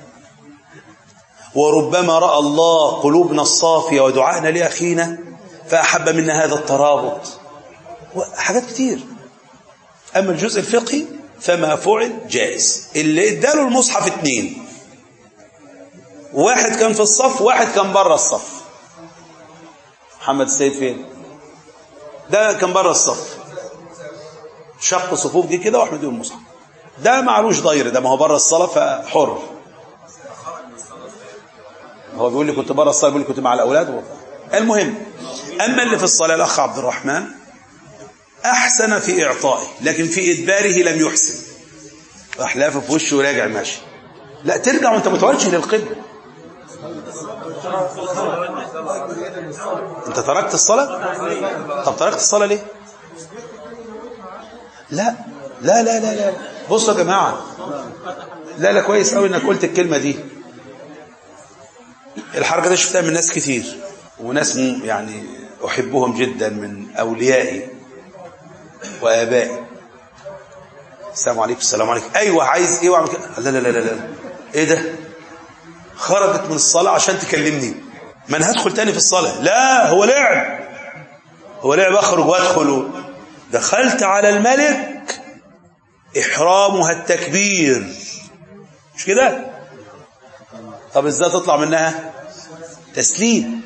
وربما راى الله قلوبنا الصافيه ودعائنا لاخينا فاحب منا هذا الترابط حاجات كتير اما الجزء الفقهي فما فعل جائز اللي اداله المصحف اتنين واحد كان في الصف واحد كان بره الصف محمد السيد فين ده كان بره الصف شق صفوف دي كده واحمد يقول المصحف ده معلوش ضير ده ما هو بره الصلاه فحر هو بيقول لي كنت بره الصلاه بيقول لي كنت مع الاولاد المهم اما اللي في الصلاه الاخ عبد الرحمن احسن في اعطائه لكن في ادباره لم يحسن احلافه في وشه وراجع ماشي لا ترجع وانت متوجه للقبله انت تركت الصلاه طب تركت الصلاه ليه لا لا لا لا لا بصوا يا جماعه لا لا كويس قوي انك قلت الكلمه دي الحركه دي شفتها من ناس كتير وناس م- يعني احبهم جدا من اوليائي وابائي السلام عليكم السلام عليكم ايوه عايز ايه واعمل كده لا لا لا لا لا ايه ده خرجت من الصلاه عشان تكلمني ما انا هدخل تاني في الصلاه لا هو لعب هو لعب اخرج وادخل دخلت على الملك احرامها التكبير مش كده طب ازاي تطلع منها تسليم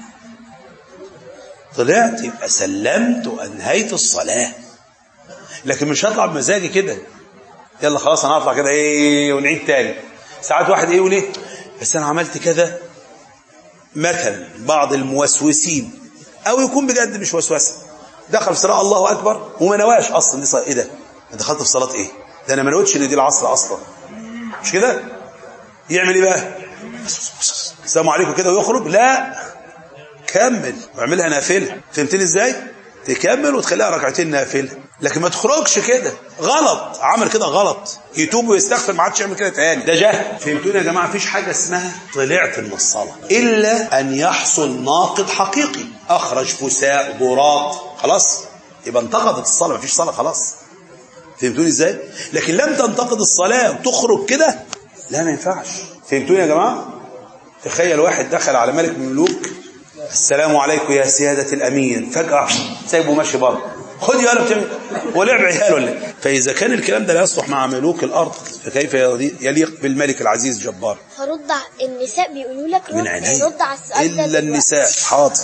طلعت يبقى سلمت وانهيت الصلاه لكن مش هطلع بمزاجي كده يلا خلاص انا هطلع كده ايه ونعيد تاني ساعات واحد ايه يقول ايه بس انا عملت كذا مثلا بعض الموسوسين او يكون بجد مش وسوسه دخل في صلاه الله اكبر وما نواش اصلا دي صلاة ايه ده انت دخلت في صلاه ايه ده انا ما نويتش ان دي العصر اصلا مش كده يعمل ايه بقى السلام عليكم كده ويخرج لا كمل واعملها نافله فهمتني ازاي تكمل وتخليها ركعتين نافله لكن ما تخرجش كده غلط عمل كده غلط يتوب ويستغفر ما عادش يعمل كده تاني ده جهل فهمتوني يا جماعه مفيش حاجه اسمها طلعت من الصلاه الا ان يحصل ناقض حقيقي اخرج فساء براق خلاص يبقى انتقضت الصلاه مفيش صلاه خلاص فهمتوني ازاي لكن لم تنتقد الصلاه وتخرج كده لا ما ينفعش فهمتوني يا جماعه تخيل واحد دخل على ملك من الملوك السلام عليكم يا سيادة الأمير فجأة سايبه ماشي بره خد يا قلب بتعمل ولعب عيال ولا إيه؟ فإذا كان الكلام ده لا يصلح مع ملوك الأرض فكيف يليق بالملك العزيز الجبار هرد ع- النساء بيقولوا لك من رد عيني رد على السؤال ده إلا دلوقتي. النساء حاضر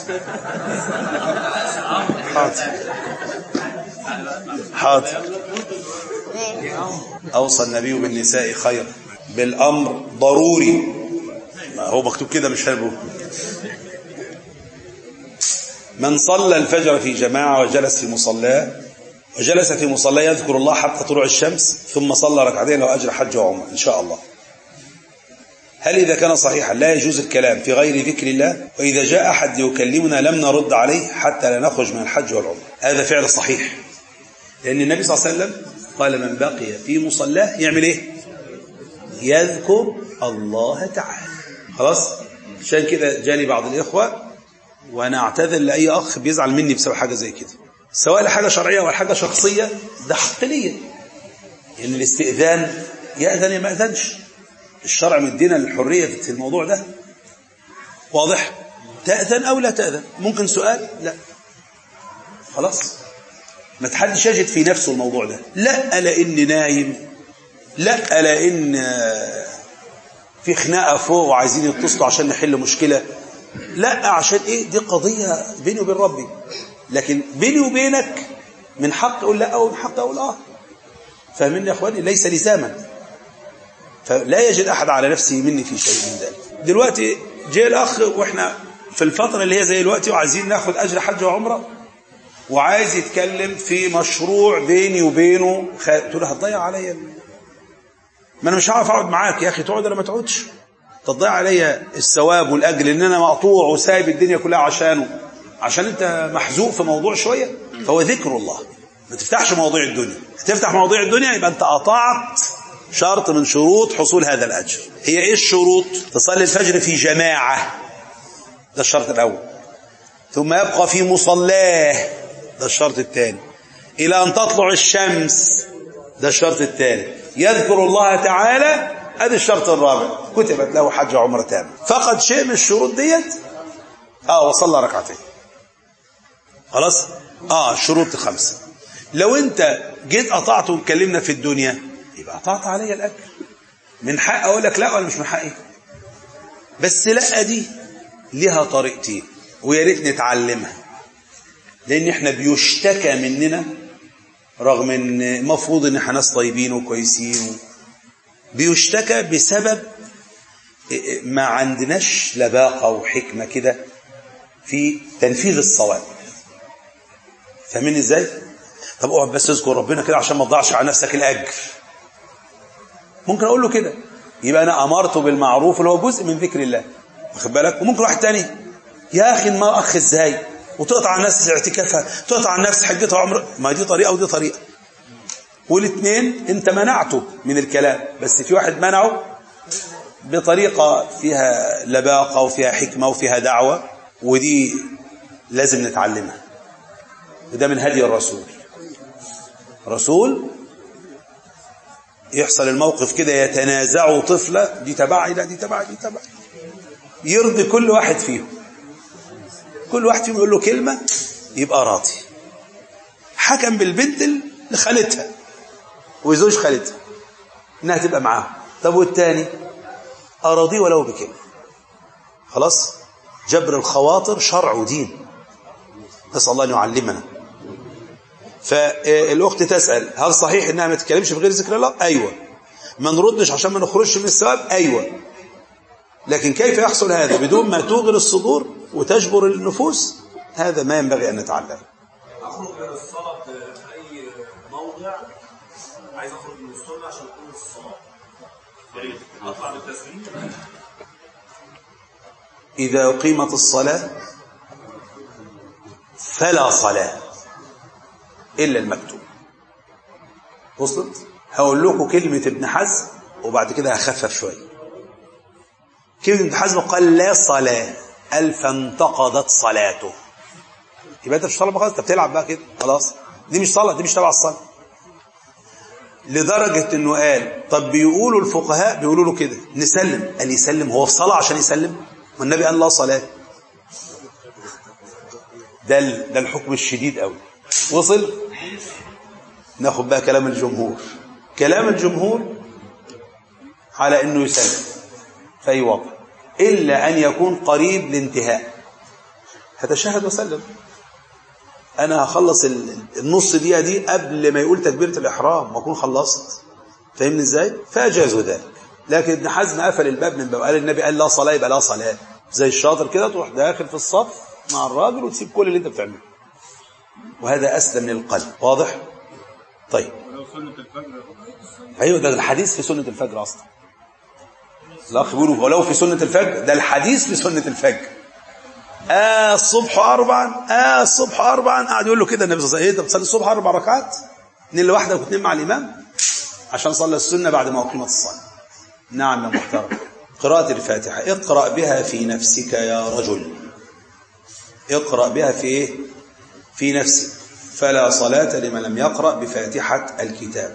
حاضر حاضر أوصى النبي بالنساء خيرا بالأمر ضروري ما هو مكتوب كده مش هربه من صلى الفجر في جماعة وجلس في مصلاه وجلس في مصلاه يذكر الله حتى طلوع الشمس ثم صلى ركعتين له أجر حج وعمرة إن شاء الله هل إذا كان صحيحا لا يجوز الكلام في غير ذكر الله وإذا جاء أحد يكلمنا لم نرد عليه حتى لا نخرج من الحج والعمرة هذا فعل صحيح لأن النبي صلى الله عليه وسلم قال من بقي في مصلاه يعمل إيه يذكر الله تعالى خلاص عشان كده جاني بعض الإخوة وأنا أعتذر لأي أخ بيزعل مني بسبب حاجة زي كده سواء لحاجة شرعية ولا حاجة شخصية ده حق ليا يعني الاستئذان يأذن يا ما أذنش الشرع مدينا الحرية في الموضوع ده واضح تأذن أو لا تأذن ممكن سؤال لا خلاص ما تحدش يجد في نفسه الموضوع ده لا لأني نايم لا لأن آه، في خناقة فوق وعايزين يتصلوا عشان نحل مشكلة لا عشان ايه دي قضية بيني وبين ربي لكن بيني وبينك من حق اقول لا او من حق اقول اه فاهمين يا اخواني ليس لزاما فلا يجد احد على نفسه مني في شيء من ذلك دلوقتي جاء الاخ واحنا في الفتره اللي هي زي دلوقتي وعايزين ناخد اجر حج وعمره وعايز يتكلم في مشروع بيني وبينه خ... قلت له هتضيع عليا ال- ما انا مش هعرف اقعد معاك يا اخي تقعد ولا ما تقعدش تضيع عليا الثواب والاجر ان انا مقطوع وسايب الدنيا كلها عشانه عشان انت محزوق في موضوع شويه فهو ذكر الله ما تفتحش مواضيع الدنيا تفتح مواضيع الدنيا يبقى انت قطعت شرط من شروط حصول هذا الاجر هي ايه الشروط تصلي الفجر في جماعه ده الشرط الاول ثم يبقى في مصلاه ده الشرط الثاني إلى أن تطلع الشمس ده الشرط الثالث يذكر الله تعالى ادي الشرط الرابع كتبت له حج عمره تام فقد شيء من الشروط ديت اه وصلى ركعتين خلاص اه الشروط خمسه لو انت جيت قطعت واتكلمنا في الدنيا يبقى قطعت علي الاجر من حق اقول لك لا ولا مش من حقي بس لا دي ليها طريقتين ويا ريت نتعلمها لان احنا بيشتكى مننا رغم ان المفروض ان احنا ناس طيبين وكويسين و... بيشتكى بسبب ما عندناش لباقه وحكمه كده في تنفيذ الصواب فاهمين ازاي طب اقعد بس اذكر ربنا كده عشان ما تضيعش على نفسك الاجر ممكن اقول له كده يبقى انا امرته بالمعروف اللي هو جزء من ذكر الله واخد بالك وممكن واحد تاني يا اخي ما اخ ازاي وتقطع على الناس اعتكافها تقطع على الناس حجتها وعمر ما دي طريقه ودي طريقه والاثنين انت منعته من الكلام بس في واحد منعه بطريقه فيها لباقه وفيها حكمه وفيها دعوه ودي لازم نتعلمها وده من هدي الرسول رسول يحصل الموقف كده يتنازعوا طفلة دي تبعي لا دي تبعي دي تبعي يرضي كل واحد فيهم كل واحد فيهم يقول له كلمة يبقى راضي حكم بالبنت لخالتها وزوج خالتها انها تبقى معاه طب والتاني اراضيه ولو بكلمة خلاص جبر الخواطر شرع ودين نسأل الله أن يعلمنا فالأخت تسأل هل صحيح إنها ما تتكلمش بغير ذكر الله أيوة ما نردش عشان ما نخرجش من الثواب أيوة لكن كيف يحصل هذا بدون ما توغر الصدور وتجبر النفوس هذا ما ينبغي أن نتعلم اخرج من الصلاه في اي موضع عايز اخرج من الصلاه عشان اكون في الصلاه اطلع بالتسليم إذا أقيمت الصلاة فلا صلاة إلا المكتوب وصلت هقول لكم كلمة ابن حزم وبعد كده هخفف شوية كلمة ابن حزم قال لا صلاة قال فانتقضت صلاته يبقى انت مش طالب خلاص انت بتلعب بقى كده خلاص دي مش صلاة دي مش تبع الصلاة لدرجة انه قال طب بيقولوا الفقهاء بيقولوا له كده نسلم قال يسلم هو في صلاة عشان يسلم والنبي قال لا صلاة ده ال- ده الحكم الشديد قوي وصل ناخد بقى كلام الجمهور كلام الجمهور على انه يسلم في اي وضع الا ان يكون قريب لانتهاء هتشهد وسلم انا هخلص ال- النص دقيقه دي قبل ما يقول تكبيره الاحرام واكون خلصت فاهمني ازاي فاجازوا ذلك لكن ابن حزم قفل الباب من باب قال النبي قال لا صلاه يبقى لا صلاه زي الشاطر كده تروح داخل في الصف مع الراجل وتسيب كل اللي انت بتعمله وهذا اسلم للقلب واضح طيب ولو سنة الفجر ايوه ده الحديث في سنه الفجر اصلا الاخ بيقولوا ولو في سنه الفجر ده الحديث في سنه الفجر آه الصبح أربعا آه الصبح أربعا قاعد يقول له كده النبي صلى الله عليه وسلم إيه ده بتصلي الصبح أربع ركعات اثنين لوحدك واثنين مع الإمام عشان صلى السنة بعد ما أقيمت الصلاة نعم يا محترم قراءة الفاتحة اقرأ بها في نفسك يا رجل اقرأ بها في إيه؟ في نفسك فلا صلاة لمن لم يقرأ بفاتحة الكتاب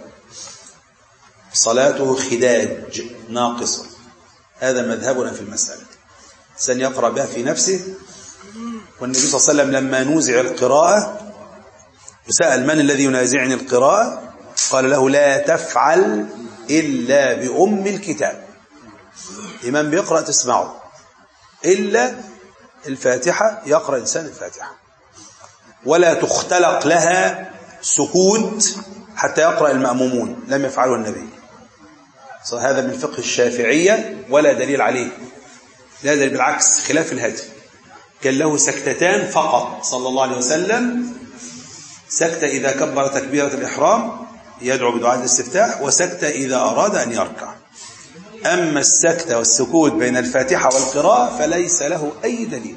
صلاته خداج ناقصة هذا مذهبنا في المسألة سن يقرأ بها في نفسه والنبي صلى الله عليه وسلم لما نوزع القراءة وسأل من الذي ينازعني القراءة قال له لا تفعل إلا بأم الكتاب إمام بيقرأ تسمعه إلا الفاتحة يقرأ إنسان الفاتحة ولا تختلق لها سكوت حتى يقرأ المأمومون لم يفعله النبي هذا من فقه الشافعية ولا دليل عليه لا دليل بالعكس خلاف الهدي كان له سكتتان فقط صلى الله عليه وسلم سكتة إذا كبر تكبيرة الإحرام يدعو بدعاء الاستفتاح وسكتة إذا أراد أن يركع أما السكتة والسكوت بين الفاتحة والقراءة فليس له أي دليل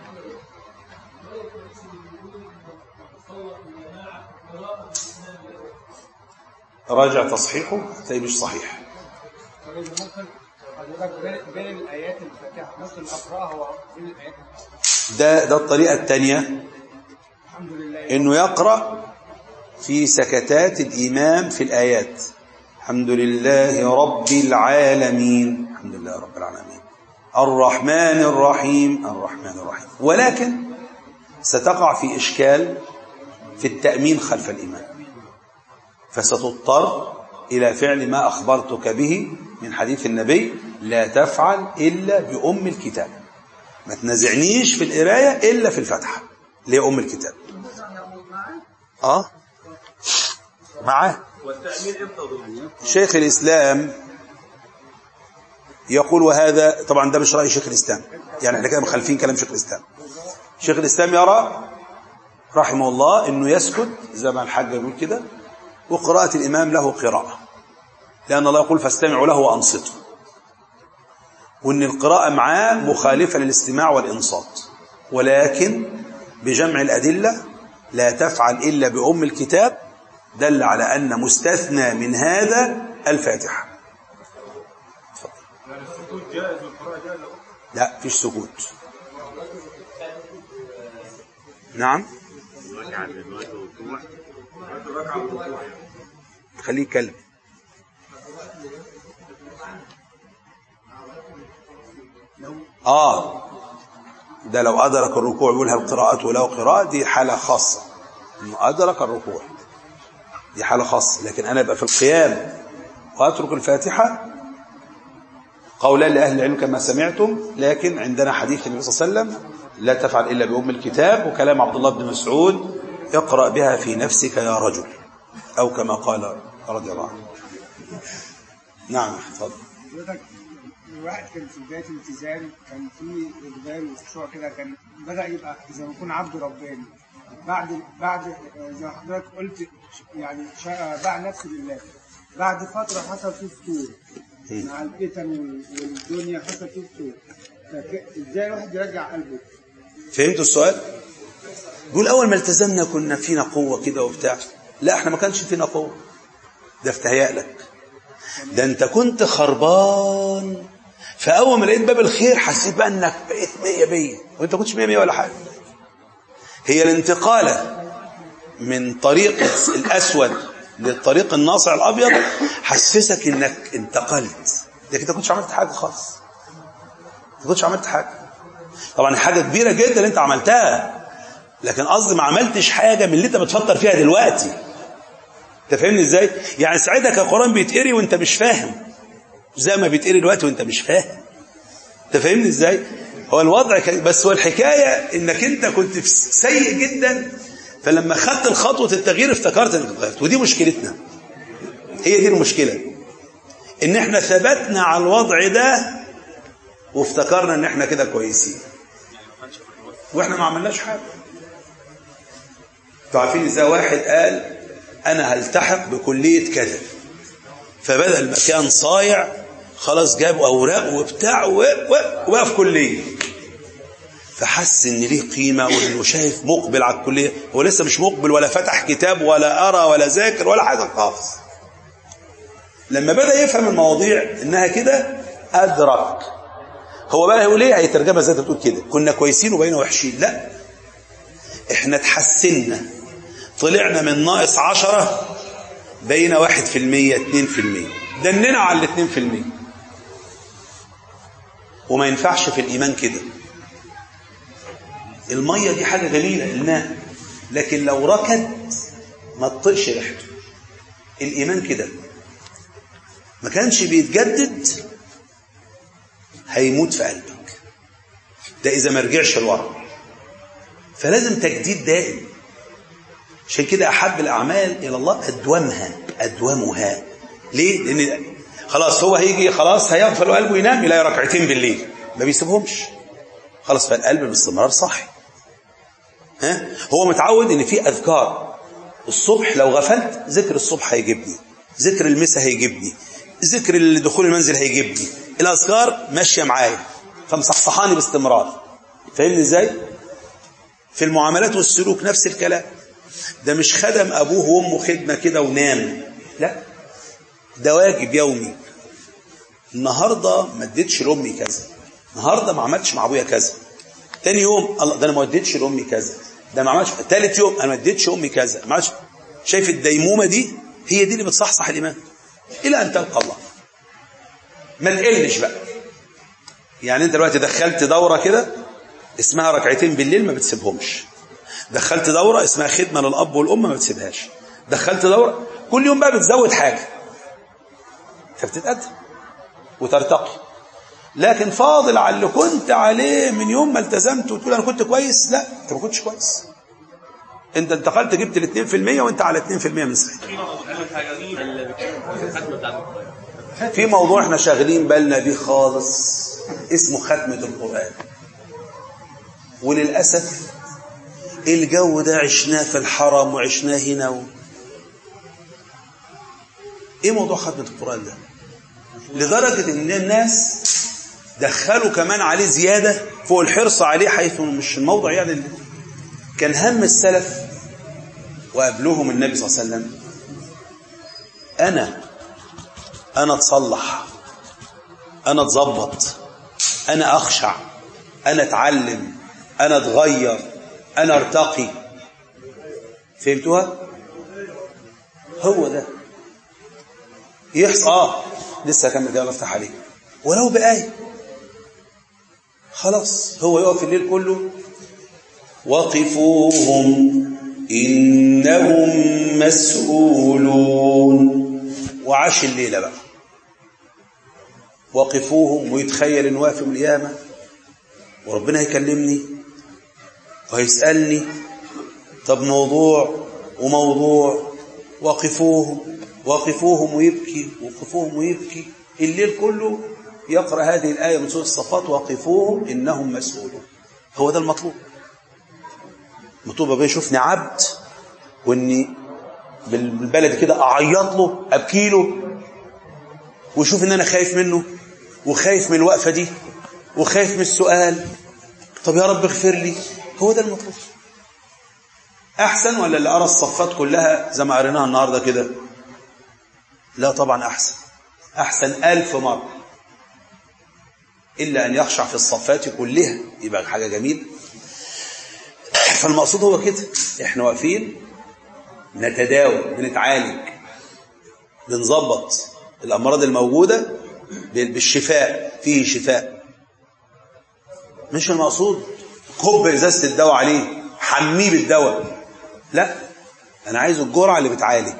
راجع تصحيحه هتلاقيه مش صحيح طيب ممكن حضرتك بين بين الايات الفاتحه ممكن اقراها بين الايات ده ده الطريقة الثانية الحمد لله انه يقرأ في سكتات الإمام في الآيات الحمد لله رب العالمين الحمد لله رب العالمين الرحمن الرحيم الرحمن الرحيم ولكن ستقع في إشكال في التأمين خلف الإمام فستضطر إلى فعل ما أخبرتك به من حديث النبي لا تفعل إلا بأم الكتاب ما تنازعنيش في القراية إلا في الفتحة اللي هي أم الكتاب آه معاه والتأمين امتى ضمن شيخ الإسلام يقول وهذا طبعا ده مش رأي شيخ الإسلام يعني احنا كده مخالفين كلام شيخ الإسلام شيخ الإسلام يرى رحمه الله أنه يسكت زي ما الحاج يقول كده وقراءة الإمام له قراءة لأن الله يقول فاستمعوا له وأنصتوا وأن القراءة معاه مخالفة للاستماع والإنصات ولكن بجمع الأدلة لا تفعل إلا بأم الكتاب دل على أن مستثنى من هذا الفاتحة يعني السكوت جائز والقراءة جائزة لا فيش سكوت نعم الركعة دلوقتي والركوع الركعة والركوع خليه يتكلم اه ده لو أدرك الركوع يقولها القراءة وله قراءة دي حالة خاصة إنه أدرك الركوع دي حالة خاصة لكن أنا أبقى في القيام وأترك الفاتحة قولا لأهل العلم كما سمعتم لكن عندنا حديث النبي صلى الله عليه وسلم لا تفعل إلا بأم الكتاب وكلام عبد الله بن مسعود اقرأ بها في نفسك يا رجل أو كما قال رضي الله عنه نعم اتفضل حضرتك الواحد كان في بدايه الالتزام كان في اقبال وخشوع كده كان بدا يبقى زي ما يكون عبد رباني بعد بعد آه، زي ما حضرتك قلت يعني شا- باع نفسه لله بعد فتره حصل فيه فتور مع الفتن وال- والدنيا حصل فيه فتور فك- ازاي الواحد يرجع قلبه؟ فهمتوا السؤال يقول أول ما التزمنا كنا فينا قوة كده وبتاع لا احنا ما كانش فينا قوة ده افتهيأ لك ده انت كنت خربان فأول ما لقيت باب الخير حسيت بقى انك بقيت مية مية وانت كنتش مية مية ولا حاجة هي الانتقالة من طريق الأسود للطريق الناصع الأبيض حسسك انك انتقلت لكن انت كنتش عملت حاجة خالص ما كنتش عملت حاجة طبعا حاجة كبيرة جدا اللي انت عملتها لكن قصدي ما عملتش حاجة من اللي انت بتفكر فيها دلوقتي انت فاهمني ازاي يعني ساعتها كان القرآن بيتقري وانت مش فاهم زي ما بيتقري دلوقتي وانت مش فاهم انت فاهمني ازاي هو الوضع كان بس هو الحكاية انك انت كنت في سيء جدا فلما خدت الخطوة التغيير افتكرت انك اتغيرت ودي مشكلتنا هي دي المشكلة ان احنا ثبتنا على الوضع ده وافتكرنا ان احنا كده كويسين واحنا ما عملناش حاجه انتوا عارفين ازاي واحد قال انا هلتحق بكليه كذا فبدل ما كان صايع خلاص جاب اوراق وبتاع و- و- وبقى في كليه فحس ان ليه قيمه وانه شايف مقبل على الكليه هو لسه مش مقبل ولا فتح كتاب ولا ارى ولا ذاكر ولا حاجه خالص لما بدا يفهم المواضيع انها كده ادرك هو بقى هيقول ايه هيترجمها زي ما بتقول كده كنا كويسين وبقينا وحشين لا احنا اتحسنا طلعنا من ناقص عشرة بقينا واحد في المية اتنين في المية دننا على الاتنين في المية وما ينفعش في الإيمان كده المية دي حاجة جميلة الماء لكن لو ركد ما تطقش ريحته الإيمان كده ما كانش بيتجدد هيموت في قلبك ده إذا ما رجعش لورا فلازم تجديد دائم عشان كده أحب الأعمال إلى الله أدومها أدومها ليه؟ لأن خلاص هو هيجي خلاص هيغفل قلبه ينام يلاقي ركعتين بالليل ما بيسيبهمش خلاص فالقلب باستمرار صاحي ها هو متعود ان في اذكار الصبح لو غفلت ذكر الصبح هيجيبني ذكر المساء هيجيبني ذكر دخول المنزل هيجيبني الاذكار ماشيه معايا فمصحصحاني باستمرار فاهمني ازاي في المعاملات والسلوك نفس الكلام ده مش خدم ابوه وامه خدمه كده ونام لا ده واجب يومي النهارده ما اديتش لامي كذا النهارده ما عملتش مع ابويا كذا تاني يوم الله ده انا ما اديتش لامي كذا ده ما عملش ثالث يوم انا ما اديتش امي كذا ما عملش شايف الديمومه دي هي دي اللي بتصحصح الايمان الى ان تلقى الله ما تقلش بقى يعني انت دلوقتي دخلت دوره كده اسمها ركعتين بالليل ما بتسيبهمش دخلت دوره اسمها خدمه للاب والام ما بتسيبهاش دخلت دوره كل يوم بقى بتزود حاجه فبتتقدم وترتقي لكن فاضل على اللي كنت عليه من يوم ما التزمت وتقول انا كنت كويس لا انت ما كنتش كويس انت انتقلت جبت ال 2% وانت على 2% من ساعتها في موضوع احنا شاغلين بالنا بيه خالص اسمه ختمة القرآن وللأسف الجو ده عشناه في الحرم وعشناه هنا و... ايه موضوع ختمة القرآن ده لدرجة ان الناس دخلوا كمان عليه زيادة فوق الحرص عليه حيث مش الموضع يعني اللي كان هم السلف وقبلهم النبي صلى الله عليه وسلم أنا أنا أتصلح أنا أتظبط أنا أخشع أنا أتعلم أنا أتغير أنا أرتقي فهمتوها؟ هو ده يحصل آه لسه هكمل كده افتح عليه ولو بآية خلاص هو يقف الليل كله وقفوهم إنهم مسؤولون وعاش الليلة بقى وقفوهم ويتخيل إن واقف يوم القيامة وربنا هيكلمني وهيسألني طب موضوع وموضوع وقفوهم وقفوهم ويبكي وقفوهم ويبكي الليل كله يقرأ هذه الآية من سورة الصفات وقفوهم إنهم مسؤولون هو ده المطلوب مطلوب ابويا يشوفني عبد واني بالبلد كده اعيط له ابكي له ويشوف ان انا خايف منه وخايف من الوقفه دي وخايف من السؤال طب يا رب اغفر لي هو ده المطلوب احسن ولا اللي ارى الصفات كلها زي ما قريناها النهارده كده لا طبعا احسن احسن الف مره الا ان يخشع في الصفات كلها يبقى حاجه جميله فالمقصود هو كده احنا واقفين نتداوى بنتعالج بنظبط الامراض الموجوده بالشفاء فيه شفاء مش المقصود كب ازازه الدواء عليه حميه بالدواء لا انا عايز الجرعه اللي بتعالج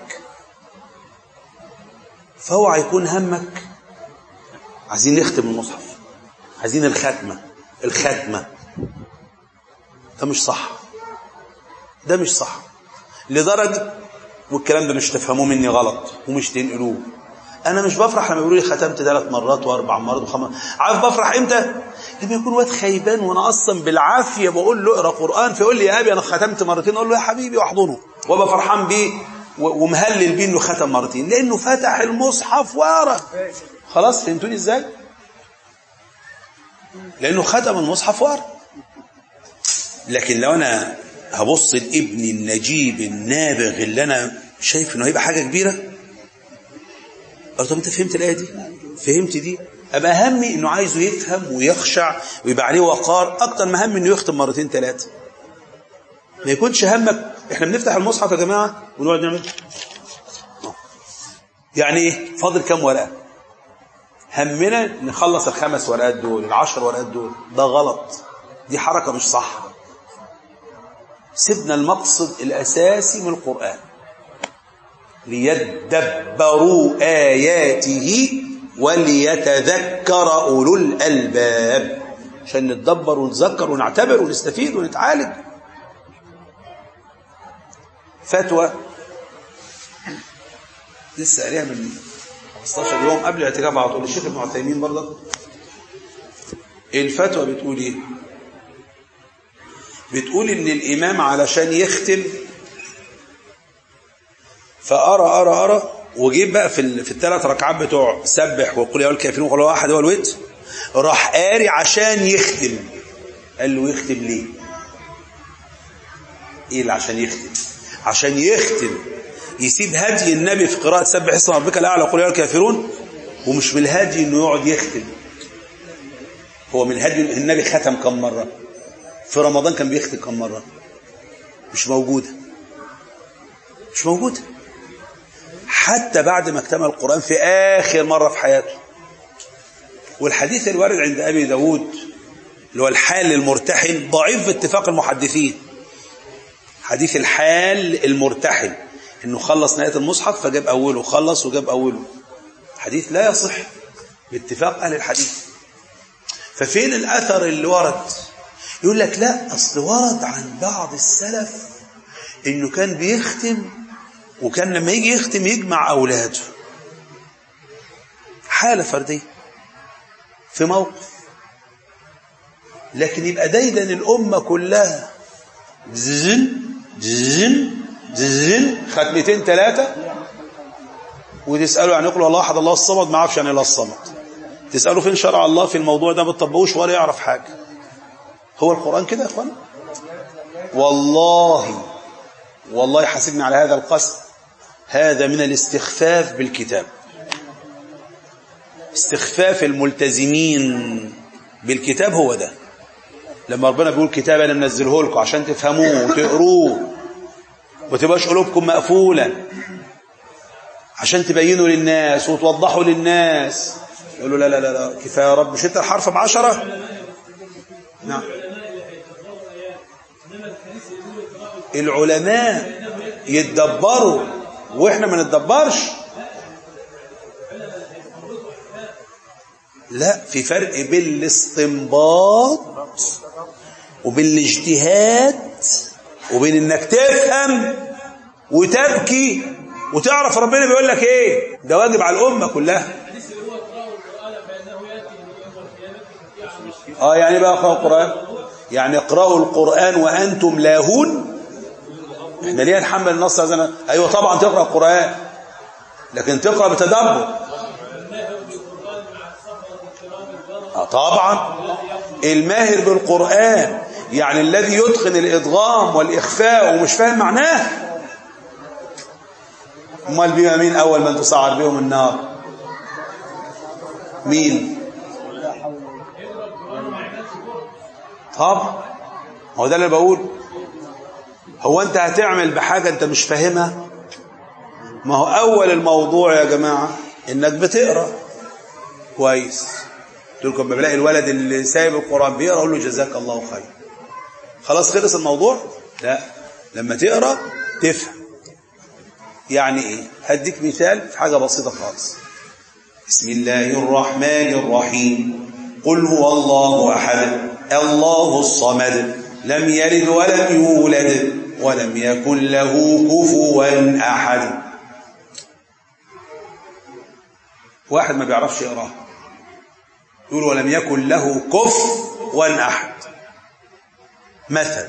فهو هيكون همك عايزين نختم المصحف عايزين الختمه الختمه ده مش صح ده مش صح لدرجة والكلام ده مش تفهموه مني غلط ومش تنقلوه انا مش بفرح لما يقولوا لي ختمت ثلاث مرات واربع مرات وخمس عارف بفرح امتى لما يكون واد خيبان وانا اصلا بالعافيه بقول له اقرا قران فيقول لي يا ابي انا ختمت مرتين اقول له يا حبيبي واحضنه وابقى فرحان بيه ومهلل بيه انه ختم مرتين لانه فتح المصحف وقرا خلاص فهمتوني ازاي لانه ختم المصحف وقرا لكن لو انا هبص لابني النجيب النابغ اللي انا شايف انه هيبقى حاجه كبيره قال طب انت فهمت الايه دي فهمت دي ابقى همي انه عايزه يفهم ويخشع ويبقى عليه وقار اكتر ما هم انه يختم مرتين ثلاثه ما يكونش همك احنا بنفتح المصحف يا جماعه ونقعد نعمل يعني ايه فاضل كام ورقه همنا نخلص الخمس ورقات دول العشر ورقات دول ده غلط دي حركه مش صح سيبنا المقصد الأساسي من القرآن ليدبروا آياته وليتذكر أولو الألباب عشان نتدبر ونتذكر ونعتبر ونستفيد ونتعالج فتوى لسه قاريها من 15 يوم قبل الاعتكاف على طول الشيخ ابن عثيمين برضه الفتوى بتقول ايه بتقول ان الامام علشان يختم فارى ارى ارى وجيب بقى في في الثلاث ركعات بتوع سبح وقل يا الكافرون وقل واحد هو الوتر راح قاري عشان يختم قال له يختم ليه ايه اللي عشان يختم عشان يختم يسيب هدي النبي في قراءة سبح اسم ربك الأعلى وقل يا الكافرون ومش من الهدي انه يقعد يختم هو من الهدي النبي ختم كم مرة في رمضان كان بيختم كم مرة مش موجودة مش موجودة حتى بعد ما اكتمل القرآن في آخر مرة في حياته والحديث الوارد عند أبي داود اللي هو الحال المرتحل ضعيف باتفاق المحدثين حديث الحال المرتحل انه خلص نهاية المصحف فجاب اوله خلص وجاب اوله حديث لا يصح باتفاق اهل الحديث ففين الاثر اللي ورد يقول لك لا اصل ورد عن بعض السلف انه كان بيختم وكان لما يجي يختم يجمع اولاده حالة فردية في موقف لكن يبقى دايدا الأمة كلها زن زن زن ختمتين ثلاثة وتسأله يعني يقول الله أحد الله الصمد ما عرفش يعني الله الصمد تسأله فين شرع الله في الموضوع ده ما تطبقوش ولا يعرف حاجة هو القرآن كده يا اخوان والله والله حاسبني على هذا القسم هذا من الاستخفاف بالكتاب استخفاف الملتزمين بالكتاب هو ده لما ربنا بيقول كتاب انا منزله لكم عشان تفهموه وتقروه وتبقاش قلوبكم مقفولة عشان تبينوا للناس وتوضحوا للناس يقولوا لا لا لا, لا كفاية يا رب مش انت الحرف بعشرة نعم العلماء يتدبروا واحنا ما نتدبرش لا في فرق بين الاستنباط وبين الاجتهاد وبين انك تفهم وتبكي وتعرف ربنا بيقول لك ايه ده واجب على الامه كلها اه يعني بقى اقرأوا القرآن يعني اقرأوا القرآن وأنتم لاهون احنا ليه نحمل النص هذا ايوه طبعا تقرأ القرآن لكن تقرأ بتدبر آه طبعا الماهر بالقرآن يعني الذي يتقن الإدغام والإخفاء ومش فاهم معناه امال بيها مين أول من تصعد بهم النار مين طبعا هو ده اللي بقول هو انت هتعمل بحاجة انت مش فاهمها ما هو اول الموضوع يا جماعة انك بتقرأ كويس قلت لكم بلاقي الولد اللي سايب القرآن بيقرأ اقول له جزاك الله خير خلاص خلص الموضوع لا لما تقرأ تفهم يعني ايه هديك مثال في حاجة بسيطة خالص بسم الله الرحمن الرحيم قل هو الله أحد الله الصمد لم يلد ولم يولد ولم يكن له كفوا أحد واحد ما بيعرفش يقراه يقول ولم يكن له كفوا أحد مثل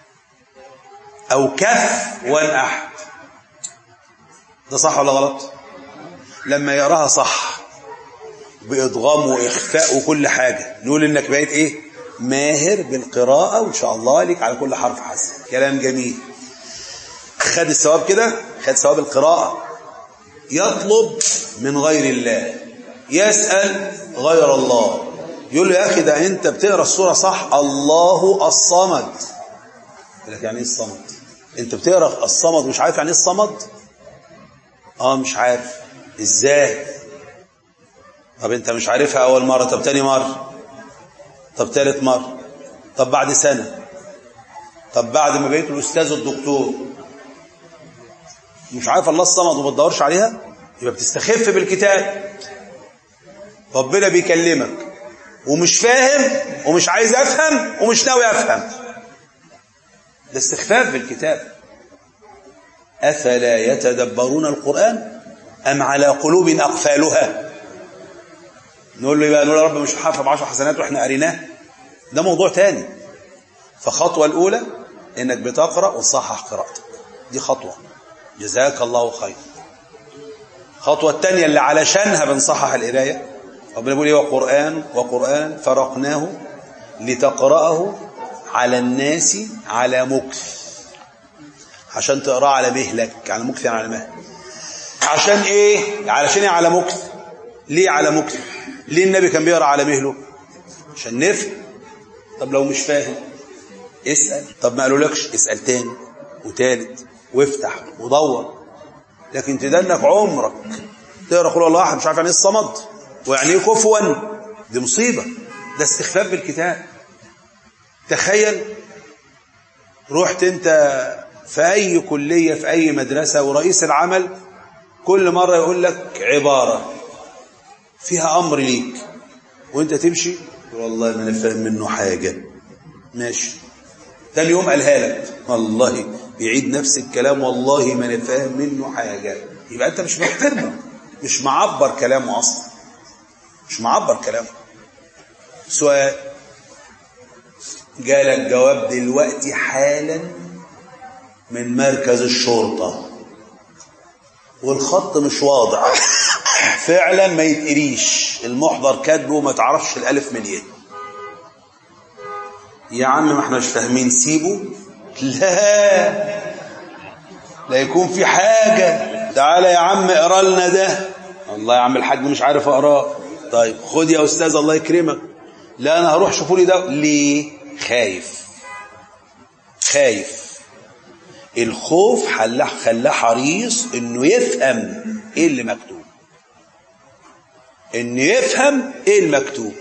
أو كفوا أحد ده صح ولا غلط لما يقراها صح بإضغام وإخفاء وكل حاجة نقول إنك بقيت إيه ماهر بالقراءة وإن شاء الله لك على كل حرف حسن كلام جميل خد الثواب كده خد ثواب القراءة يطلب من غير الله يسأل غير الله يقول له يا أخي ده أنت بتقرأ السورة صح الله الصمد يقول لك يعني إيه الصمد أنت بتقرأ الصمد مش عارف يعني إيه الصمد آه مش عارف إزاي طب انت مش عارفها اول مرة طب تاني مرة طب تالت مرة طب بعد سنة طب بعد ما بقيت الاستاذ الدكتور مش عارف الله الصمد وما تدورش عليها يبقى بتستخف بالكتاب ربنا بيكلمك ومش فاهم ومش عايز افهم ومش ناوي افهم ده استخفاف بالكتاب افلا يتدبرون القران ام على قلوب اقفالها نقول له يبقى نقول يا رب مش حافظ 10 حسنات واحنا قريناه ده موضوع تاني فخطوة الأولى إنك بتقرأ وتصحح قراءتك دي خطوة جزاك الله خير الخطوة الثانية اللي علشانها بنصحح القراية ربنا بيقول ايه وقرآن وقرآن فرقناه لتقرأه على الناس على مكث عشان تقرأ على مهلك على مكث يعني على مهل عشان ايه علشان ايه على مكث ليه على مكث ليه النبي كان بيقرأ على مهله عشان نفهم طب لو مش فاهم اسأل طب ما قالولكش اسأل تاني وتالت وافتح ودور لكن تدنك عمرك تقرا قول الله احد مش عارف يعني ايه الصمد ويعني ايه كفوا دي مصيبه ده استخفاف بالكتاب تخيل رحت انت في اي كليه في اي مدرسه ورئيس العمل كل مره يقول لك عباره فيها امر ليك وانت تمشي تقول والله ما انا فاهم منه حاجه ماشي تاني يوم قالها لك والله بيعيد نفس الكلام والله ما انا فاهم منه حاجه يبقى انت مش محترمه مش معبر كلامه اصلا مش معبر كلامه سؤال جالك جواب دلوقتي حالا من مركز الشرطة والخط مش واضح فعلا ما يتقريش المحضر كاتبه ما تعرفش الالف من ايه يا عم ما احنا مش فاهمين سيبه لا لا يكون في حاجة تعالى يا عم اقرا لنا ده الله يا عم الحاج مش عارف اقراه طيب خد يا استاذ الله يكرمك لا انا هروح شوفوا لي ده ليه خايف خايف الخوف خلاه خلاه حريص انه يفهم ايه اللي مكتوب انه يفهم ايه المكتوب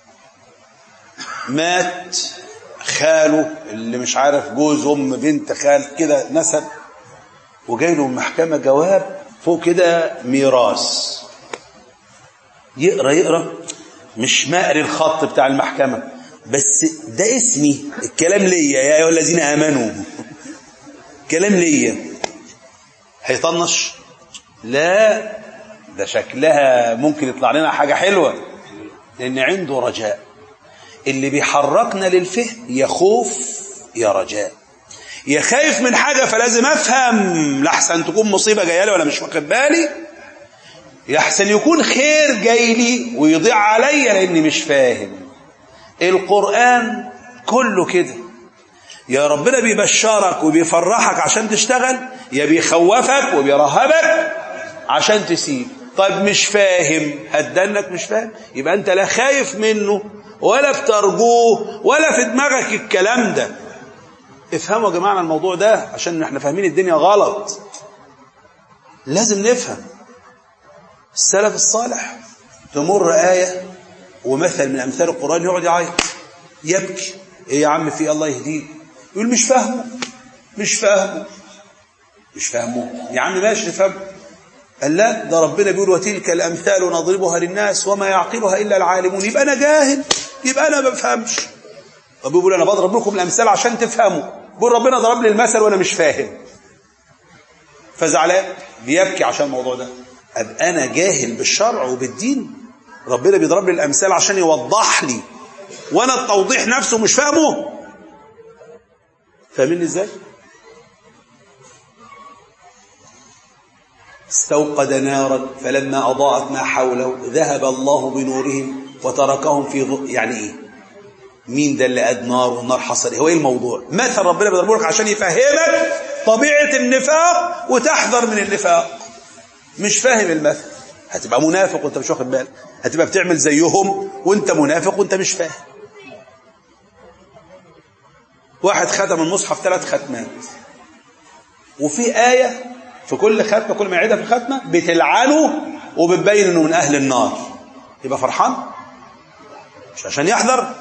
مات خاله اللي مش عارف جوز ام بنت خال كده نسب وجاي له من المحكمه جواب فوق كده ميراث يقرا يقرا مش مقري الخط بتاع المحكمه بس ده اسمي الكلام ليا يا ايها الذين امنوا كلام ليا هيطنش لا ده شكلها ممكن يطلع لنا حاجه حلوه لان عنده رجاء اللي بيحركنا للفهم يا خوف يا رجاء يا خايف من حاجه فلازم افهم لحسن تكون مصيبه جايه لي ولا مش واخد بالي يحسن يكون خير جاي لي ويضيع عليا لاني مش فاهم القرآن كله كده يا ربنا بيبشرك وبيفرحك عشان تشتغل يا بيخوفك وبيرهبك عشان تسيب طيب مش فاهم هتدنك مش فاهم يبقى انت لا خايف منه ولا بترجوه ولا في دماغك الكلام ده افهموا يا جماعه الموضوع ده عشان احنا فاهمين الدنيا غلط لازم نفهم السلف الصالح تمر آية ومثل من أمثال القرآن يقعد يعيط يبكي إيه يا عم في الله يهديك يقول مش فاهمه مش فاهمه مش فاهمه يا عم ماشي فاهمه قال لا ده ربنا بيقول وتلك الأمثال نضربها للناس وما يعقلها إلا العالمون يبقى أنا جاهل يبقى أنا ما بفهمش طب بيقول أنا بضرب لكم الأمثال عشان تفهموا بيقول ربنا ضرب لي المثل وأنا مش فاهم فزعلان بيبكي عشان الموضوع ده أبقى أنا جاهل بالشرع وبالدين ربنا بيضرب لي الأمثال عشان يوضح لي وأنا التوضيح نفسه مش فاهمه فاهمين ازاي استوقد نارا فلما أضاءت ما حوله ذهب الله بنورهم وتركهم في ظل يعني ايه مين ده اللي قد نار والنار حصل ايه هو ايه الموضوع مثل ربنا بيضربه لك عشان يفهمك طبيعة النفاق وتحذر من النفاق مش فاهم المثل هتبقى منافق وانت مش واخد بالك هتبقى بتعمل زيهم وانت منافق وانت مش فاهم واحد ختم المصحف ثلاث ختمات وفي آية في كل ختمة كل ما يعيدها في الختمة بتلعنه وبتبين انه من أهل النار يبقى فرحان مش عشان يحذر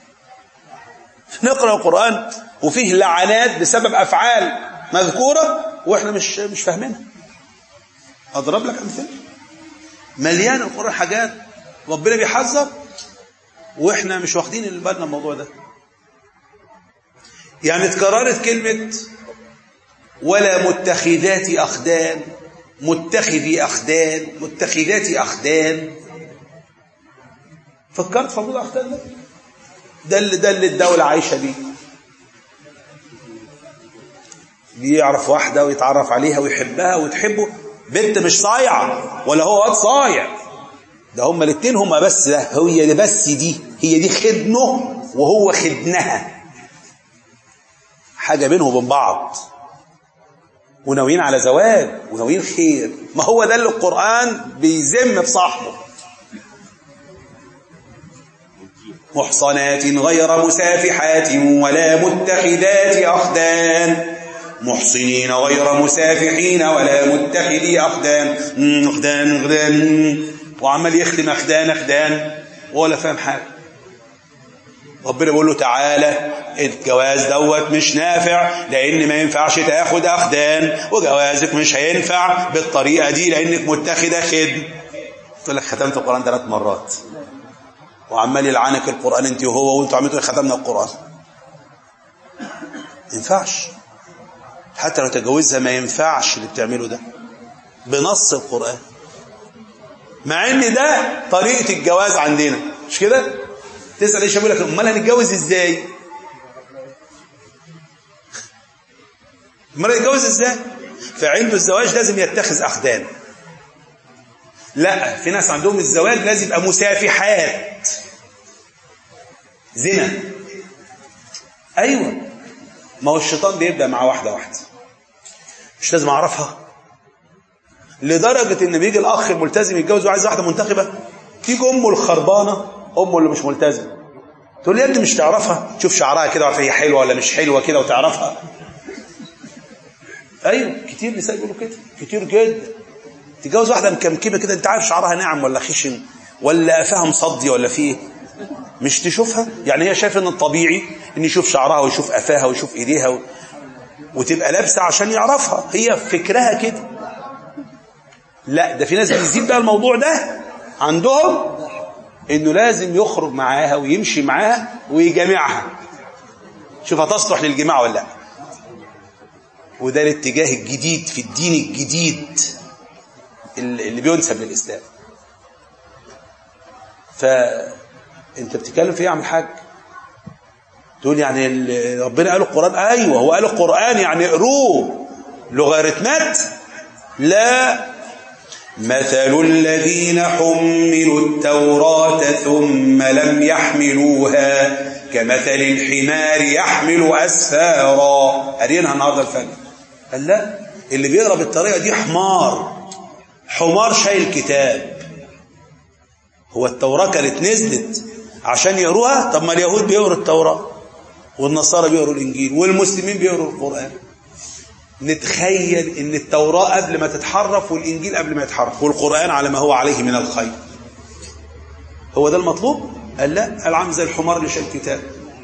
نقرأ القرآن وفيه لعنات بسبب أفعال مذكورة وإحنا مش مش فاهمينها أضرب لك أمثلة مليان القرآن حاجات ربنا بيحذر وإحنا مش واخدين بالنا الموضوع ده يعني اتكررت كلمة ولا متخذات أخدان متخذي أخدان متخذات أخدان فكرت في موضوع الأخدان ده ده اللي ده اللي الدولة عايشة بيه بيعرف واحدة ويتعرف عليها ويحبها وتحبه بنت مش صايعة ولا هو واد صايع ده هما الاتنين هما بس ده هي دي بس دي هي دي خدنه وهو خدنها حاجة بينهم وبين بعض وناويين على زواج وناويين خير ما هو ده اللي القرآن بيذم بصاحبه محصنات غير مسافحات ولا متخذات أخدان محصنين غير مسافحين ولا متخذي أخدان مم، أخدان أخدان مم. وعمال يختم أخدان أخدان ولا فاهم حاجة ربنا بيقول له تعالى الجواز دوت مش نافع لان ما ينفعش تاخد اخدان وجوازك مش هينفع بالطريقه دي لانك متخذه خدم قلت لك ختمت القران ثلاث مرات وعمال يلعنك القران انت وهو وانتوا عملتوا ختمنا القران ما ينفعش حتى لو تجوزها ما ينفعش اللي بتعمله ده بنص القران مع ان ده طريقه الجواز عندنا مش كده تسال ايش يقول لك امال هنتجوز ازاي امال هنتجوز ازاي فعنده الزواج لازم يتخذ اخدان لا في ناس عندهم الزواج لازم يبقى مسافحات زنا ايوه ما هو الشيطان بيبدا مع واحده واحده مش لازم اعرفها لدرجه ان بيجي الاخ الملتزم يتجوز وعايز واحده منتخبه تيجي امه الخربانه امه اللي مش ملتزم تقول لي يا ابني مش تعرفها تشوف شعرها كده وعارف هي حلوه ولا مش حلوه كده وتعرفها ايوه كتير نساء بيقولوا كده كتير جدا تتجوز واحده مكمكمه كده انت عارف شعرها ناعم ولا خشن ولا قفاها مصدي ولا في ايه مش تشوفها يعني هي شايفه ان الطبيعي ان يشوف شعرها ويشوف قفاها ويشوف ايديها و... وتبقى لابسه عشان يعرفها هي فكرها كده لا ده في ناس بيزيد بقى الموضوع ده عندهم انه لازم يخرج معاها ويمشي معاها ويجامعها شوف هتصلح للجماع ولا لا وده الاتجاه الجديد في الدين الجديد اللي بينسب للاسلام فانت بتتكلم في ايه يا عم الحاج تقول يعني ال- ربنا قال القران ايوه هو قال القران يعني اقروه لوغاريتمات لا مثل الذين حملوا التوراة ثم لم يحملوها كمثل الحمار يحمل أسفارا قارينها النهارده الفجر قال لا اللي بيقرا بالطريقة دي حمار حمار شايل كتاب هو التوراة كانت نزلت عشان يقروها طب ما اليهود بيقروا التوراة والنصارى بيقروا الإنجيل والمسلمين بيقروا القرآن نتخيل ان التوراة قبل ما تتحرف والانجيل قبل ما يتحرف والقرآن على ما هو عليه من الخير هو ده المطلوب قال لا قال عامل زي الحمار اللي شال الكتاب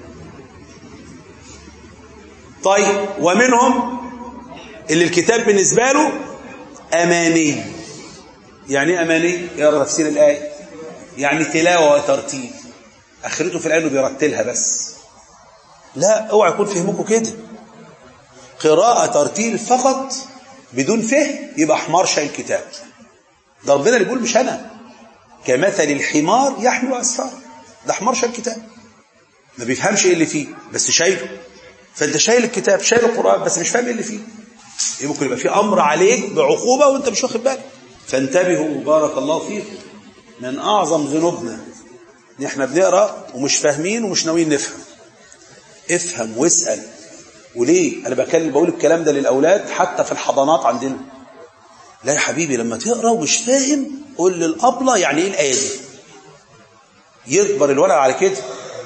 طيب ومنهم اللي الكتاب بالنسبة له أماني يعني ايه أماني يقرأ تفسير الآية يعني تلاوة وترتيل آخرته في الآية إنه بيرتلها بس لا اوعى يكون فهمكم كده قراءة ترتيل فقط بدون فهم يبقى حمار شايل كتاب ده ربنا اللي بيقول مش أنا كمثل الحمار يحمل أسفار ده حمار شايل كتاب ما بيفهمش ايه اللي فيه بس شايله فانت شايل الكتاب شايل القرآن بس مش فاهم ايه اللي فيه إيه ممكن يبقى في أمر عليك بعقوبة وانت مش واخد بالك فانتبهوا بارك الله فيكم من أعظم ذنوبنا ان احنا بنقرأ ومش فاهمين ومش ناويين نفهم افهم واسأل وليه انا بكلم بقول الكلام ده للاولاد حتى في الحضانات عندنا لا يا حبيبي لما تقرا ومش فاهم قول للابله يعني ايه الايه دي يكبر الولد على كده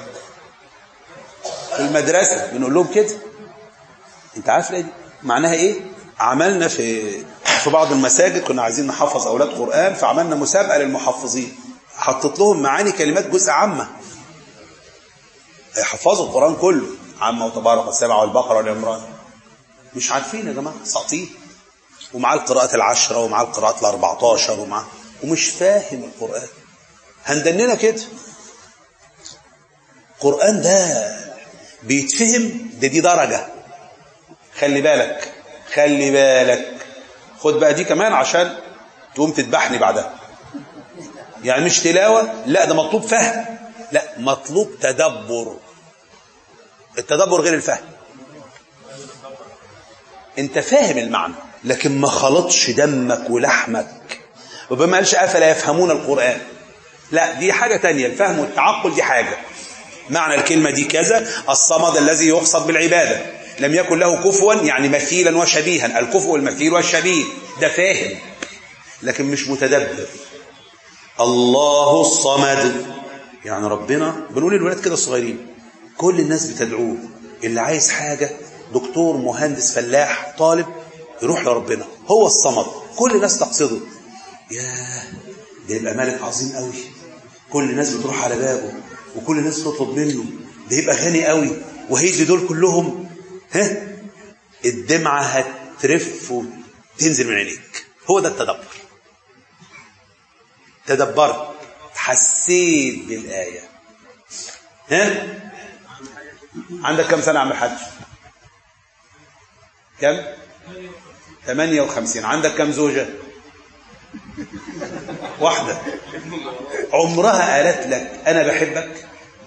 في المدرسه بنقول لهم كده انت عارف الايه دي معناها ايه عملنا في في بعض المساجد كنا عايزين نحفظ اولاد قران فعملنا مسابقه للمحفظين حطيت لهم معاني كلمات جزء عامه يحفظوا القران كله عامة وتبارك والسبعة والبقرة والعمران مش عارفين يا جماعة ساقطين ومعاه القراءات العشرة ومعاه القراءات الأربعتاشر ومعاه ومش فاهم القرآن هندننا كده القرآن ده بيتفهم ده دي درجة خلي بالك خلي بالك خد بقى دي كمان عشان تقوم تذبحني بعدها يعني مش تلاوة لا ده مطلوب فهم لا مطلوب تدبر التدبر غير الفهم انت فاهم المعنى لكن ما خلطش دمك ولحمك وبما قالش افلا يفهمون القرآن لا دي حاجة تانية الفهم والتعقل دي حاجة معنى الكلمة دي كذا الصمد الذي يقصد بالعبادة لم يكن له كفوا يعني مثيلا وشبيها الكفو والمثيل والشبيه ده فاهم لكن مش متدبر الله الصمد يعني ربنا بنقول للولاد كده الصغيرين كل الناس بتدعوه اللي عايز حاجة دكتور مهندس فلاح طالب يروح لربنا هو الصمد كل الناس تقصده ياه ده يبقى ملك عظيم قوي كل الناس بتروح على بابه وكل الناس تطلب منه ده يبقى غني قوي وهيدي دول كلهم ها الدمعة هترف وتنزل من عينيك هو ده التدبر تدبرت حسيت بالآية ها عندك كم سنة يا عم الحاج كم 58 عندك كم زوجة واحدة عمرها قالت لك أنا بحبك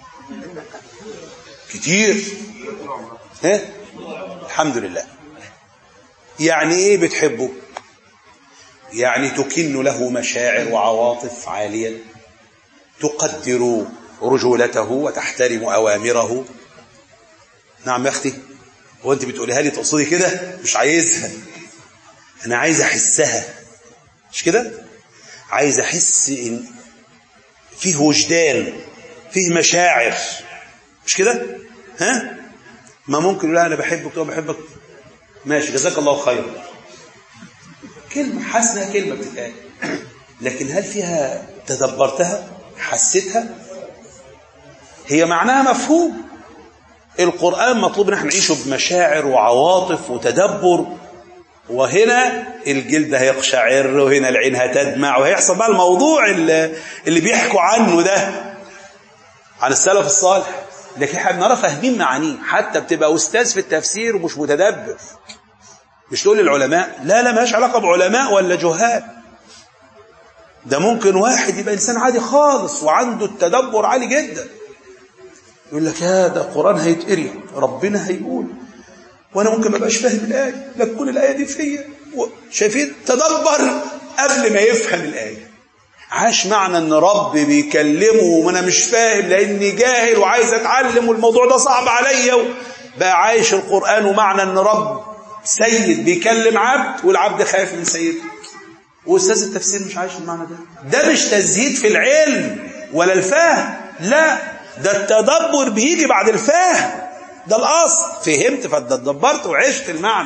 كتير ها الحمد لله يعني ايه بتحبه يعني تكن له مشاعر وعواطف عالية تقدر رجولته وتحترم أوامره نعم يا أختي هو أنت بتقوليها لي تقصدي كده مش عايزها أنا عايز أحسها مش كده عايز أحس إن فيه وجدان فيه مشاعر مش كده ها ما ممكن لا أنا بحبك وأنا بحبك ماشي جزاك الله خير كلمة حسنة كلمة بتتقال لكن هل فيها تدبرتها حسيتها هي معناها مفهوم القرآن مطلوب ان احنا نعيشه بمشاعر وعواطف وتدبر وهنا الجلد هيقشعر وهنا العين هتدمع وهيحصل بقى الموضوع اللي, اللي بيحكوا عنه ده عن السلف الصالح لكن احنا بنرى فاهمين معانيه حتى بتبقى استاذ في التفسير ومش متدبر مش تقول للعلماء لا لا مالهاش علاقه بعلماء ولا جهال ده ممكن واحد يبقى انسان عادي خالص وعنده التدبر عالي جدا يقول لك يا ده القران هيتقري ربنا هيقول وانا ممكن ما ابقاش فاهم الايه لا تكون الايه دي فيا شايفين تدبر قبل ما يفهم الايه عاش معنى ان رب بيكلمه وانا مش فاهم لاني جاهل وعايز اتعلم والموضوع ده صعب عليا بقى عايش القران ومعنى ان رب سيد بيكلم عبد والعبد خايف من سيده واستاذ التفسير مش عايش المعنى ده ده مش تزهيد في العلم ولا الفهم لا ده التدبر بيجي بعد الفهم ده الاصل فهمت فتدبرت وعشت المعنى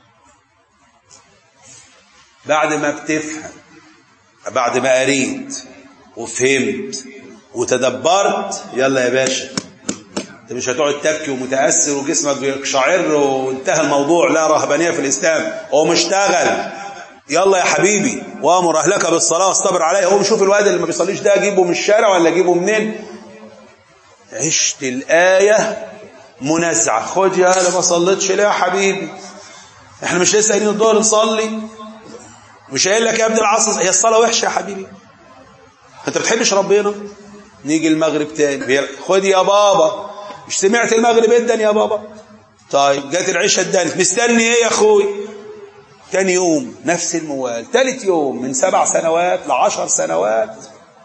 بعد ما بتفهم بعد ما قريت وفهمت وتدبرت يلا يا باشا انت مش هتقعد تبكي ومتاثر وجسمك بيقشعر وانتهى الموضوع لا رهبانيه في الاسلام هو مشتغل يلا يا حبيبي وامر اهلك بالصلاه واصطبر عليها هو بيشوف الواد اللي ما بيصليش ده اجيبه من الشارع ولا اجيبه منين عشت الايه منازعه خد يا انا ما صليتش ليه يا حبيبي احنا مش لسه قايلين الظهر نصلي مش قايل لك يا ابن العصر هي الصلاه وحشه يا حبيبي انت بتحبش ربنا نيجي المغرب تاني خد يا بابا مش سمعت المغرب ادن يا بابا طيب جت العشاء ادنت مستني ايه يا اخوي تاني يوم نفس الموال تالت يوم من سبع سنوات لعشر سنوات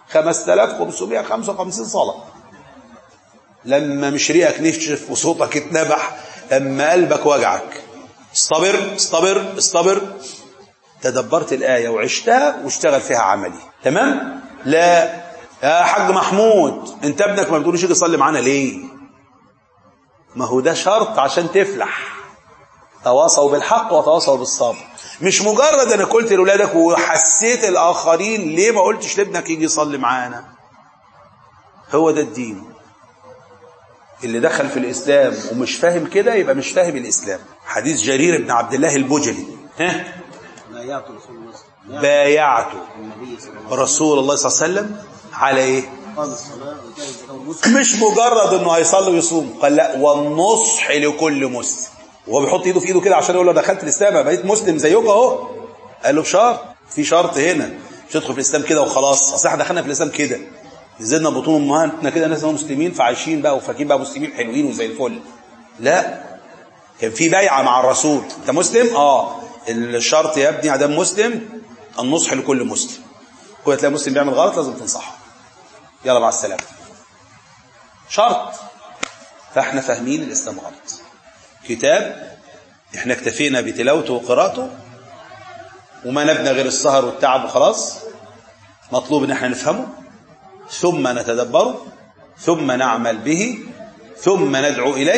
5555 صلاة لما مش ريقك نشف وصوتك اتنبح لما قلبك وجعك استبر استبر استبر تدبرت الآية وعشتها واشتغل فيها عملي تمام لا يا حاج محمود انت ابنك ما بتقولوش يجي يصلي معانا ليه ما هو ده شرط عشان تفلح تواصوا بالحق وتواصوا بالصبر مش مجرد انا قلت لاولادك وحسيت الاخرين ليه ما قلتش لابنك يجي يصلي معانا هو ده الدين اللي دخل في الاسلام ومش فاهم كده يبقى مش فاهم الاسلام حديث جرير بن عبد الله البجلي ها بايعت رسول الله بايعت النبي صلى الله رسول الله صلى الله عليه وسلم على ايه قام الصلاه وكان الزكاه والمسلم مش مجرد انه هيصلي ويصوم قال لا والنصح لكل مسلم وهو بيحط ايده في ايده كده عشان يقول له دخلت الاسلام بقيت مسلم زيك اهو قال له بشرط في شرط هنا مش تدخل في الاسلام كده وخلاص اصل احنا دخلنا في الاسلام كده نزلنا بطون امهاتنا كده ناس مسلمين فعايشين بقى وفاكرين بقى مسلمين حلوين وزي الفل لا كان في بيعه مع الرسول انت مسلم اه الشرط يا ابني عدم مسلم النصح لكل مسلم كل تلاقي مسلم بيعمل غلط لازم تنصحه يلا مع السلامه شرط فاحنا فاهمين الاسلام غلط كتاب احنا اكتفينا بتلاوته وقراءته وما نبنى غير السهر والتعب وخلاص مطلوب ان احنا نفهمه ثم نتدبره ثم نعمل به ثم ندعو اليه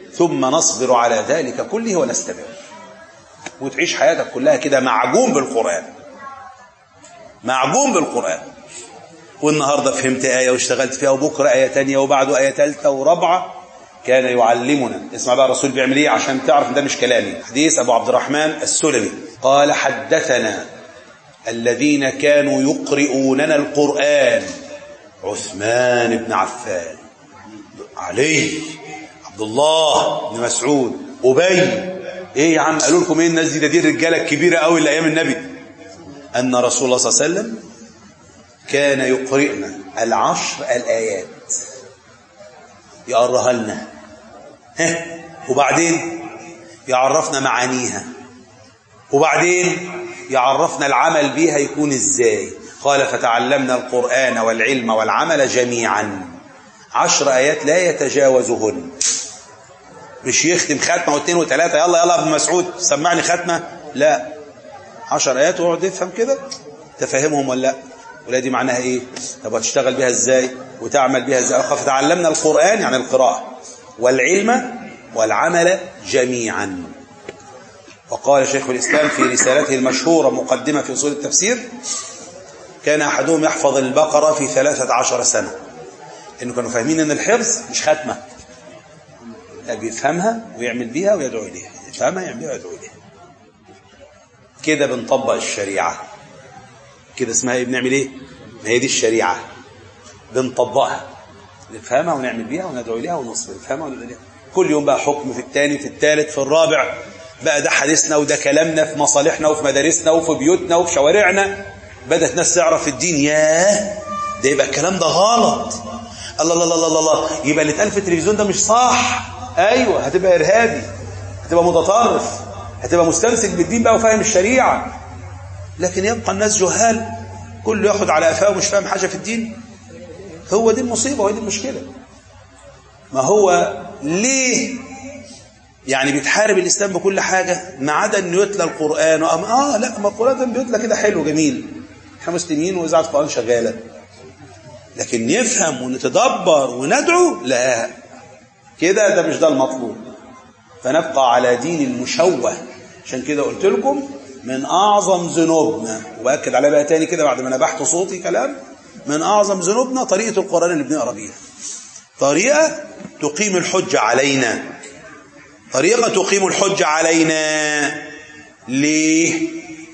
ثم نصبر على ذلك كله ونستمر وتعيش حياتك كلها كده معجون بالقرآن معجون بالقرآن والنهاردة فهمت آية واشتغلت فيها وبكرة آية تانية وبعده آية تالتة ورابعة كان يعلمنا اسمع بقى الرسول بيعمل ايه عشان تعرف ان ده مش كلامي حديث ابو عبد الرحمن السلمي قال حدثنا الذين كانوا يقرؤوننا القرآن عثمان بن عفان علي عبد الله بن مسعود أبي ايه يا عم قالوا لكم ايه الناس دي ده دي الرجاله الكبيره قوي اللي ايام النبي ان رسول الله صلى الله عليه وسلم كان يقرئنا العشر الايات يقرها لنا ها وبعدين يعرفنا معانيها وبعدين يعرفنا العمل بيها يكون ازاي قال فتعلمنا القرآن والعلم والعمل جميعا عشر آيات لا يتجاوزهن مش يختم ختمة واثنين وثلاثة يلا يلا ابن مسعود سمعني ختمة لا عشر آيات واقعد افهم كده تفهمهم ولا لا ولا دي معناها ايه طب هتشتغل بيها ازاي وتعمل بيها ازاي فتعلمنا القرآن يعني القراءة والعلم والعمل جميعا وقال شيخ الإسلام في رسالته المشهورة مقدمة في أصول التفسير كان أحدهم يحفظ البقرة في ثلاثة عشر سنة إنه كانوا فاهمين إن الحفظ مش ختمة لا بيفهمها ويعمل بيها ويدعو إليها يفهمها يعمل بيها ويدعو إليها كده بنطبق الشريعة كده اسمها ايه بنعمل ايه ما هي دي الشريعة بنطبقها نفهمها ونعمل بيها وندعو إليها ونصبر نفهمها وندعو إليها كل يوم بقى حكم في الثاني في الثالث في الرابع بقى ده حديثنا وده كلامنا في مصالحنا وفي مدارسنا وفي بيوتنا وفي شوارعنا بدأت ناس تعرف الدين ياه ده يبقى الكلام ده غلط الله الله الله الله الله يبقى اللي اتقال في التلفزيون ده مش صح ايوه هتبقى ارهابي هتبقى متطرف هتبقى مستمسك بالدين بقى وفاهم الشريعه لكن يبقى الناس جهال كله ياخد على قفاه ومش فاهم حاجه في الدين هو دي المصيبه وهي دي المشكله ما هو ليه يعني بيتحارب الاسلام بكل حاجه ما عدا انه يتلى القران وأم اه لا ما القران ده بيتلى كده حلو جميل احنا مسلمين واذاعه القران شغاله لكن نفهم ونتدبر وندعو لا كده ده مش ده المطلوب فنبقى على دين المشوه عشان كده قلت لكم من أعظم ذنوبنا وبأكد عليها بقى تاني كده بعد ما نبحت صوتي كلام من أعظم ذنوبنا طريقة القرآن اللي بنقرا بيها طريقة تقيم الحجة علينا طريقة تقيم الحجة علينا ليه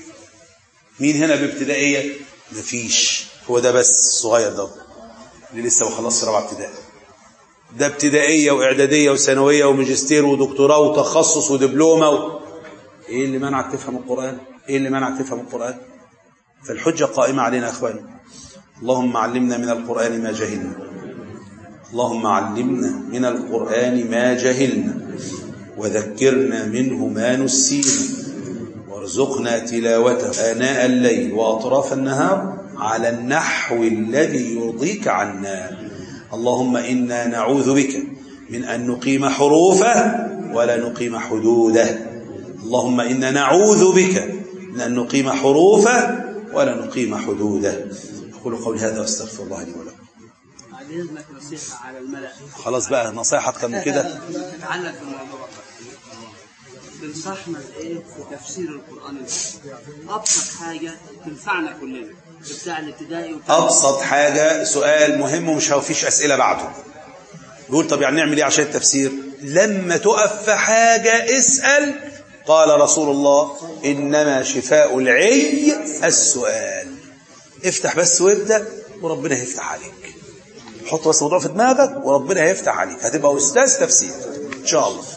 مين هنا بابتدائية مفيش هو ده بس الصغير ده اللي لسه ما خلصش رابعه ابتدائي ده ابتدائية وإعدادية وثانوية وماجستير ودكتوراه وتخصص ودبلومة و... ايه اللي منعك تفهم القرآن ايه اللي منعك تفهم القرآن فالحجة قائمة علينا يا اخواني اللهم علمنا من القرآن ما جهلنا اللهم علمنا من القرآن ما جهلنا وذكرنا منه ما نسينا وارزقنا تلاوته آناء الليل وأطراف النهار على النحو الذي يرضيك عنا اللهم إنا نعوذ بك من أن نقيم حروفه ولا نقيم حدوده اللهم إنا نعوذ بك من أن نقيم حروفه ولا نقيم حدوده أقول قولي هذا وأستغفر الله لي ولكم بعد اذنك نصيحه على الملا خلاص بقى نصيحة كم كده تتعلق بالموضوع تنصحنا بايه في تفسير القران الكريم ابسط حاجه تنفعنا كلنا بتاع الابتدائي وبتاع أبسط حاجة سؤال مهم ومش هوفيش أسئلة بعده بيقول طب يعني نعمل إيه عشان التفسير لما تقف في حاجة اسأل قال رسول الله إنما شفاء العي السؤال افتح بس وابدأ وربنا هيفتح عليك حط بس موضوع في دماغك وربنا هيفتح عليك هتبقى أستاذ تفسير إن شاء الله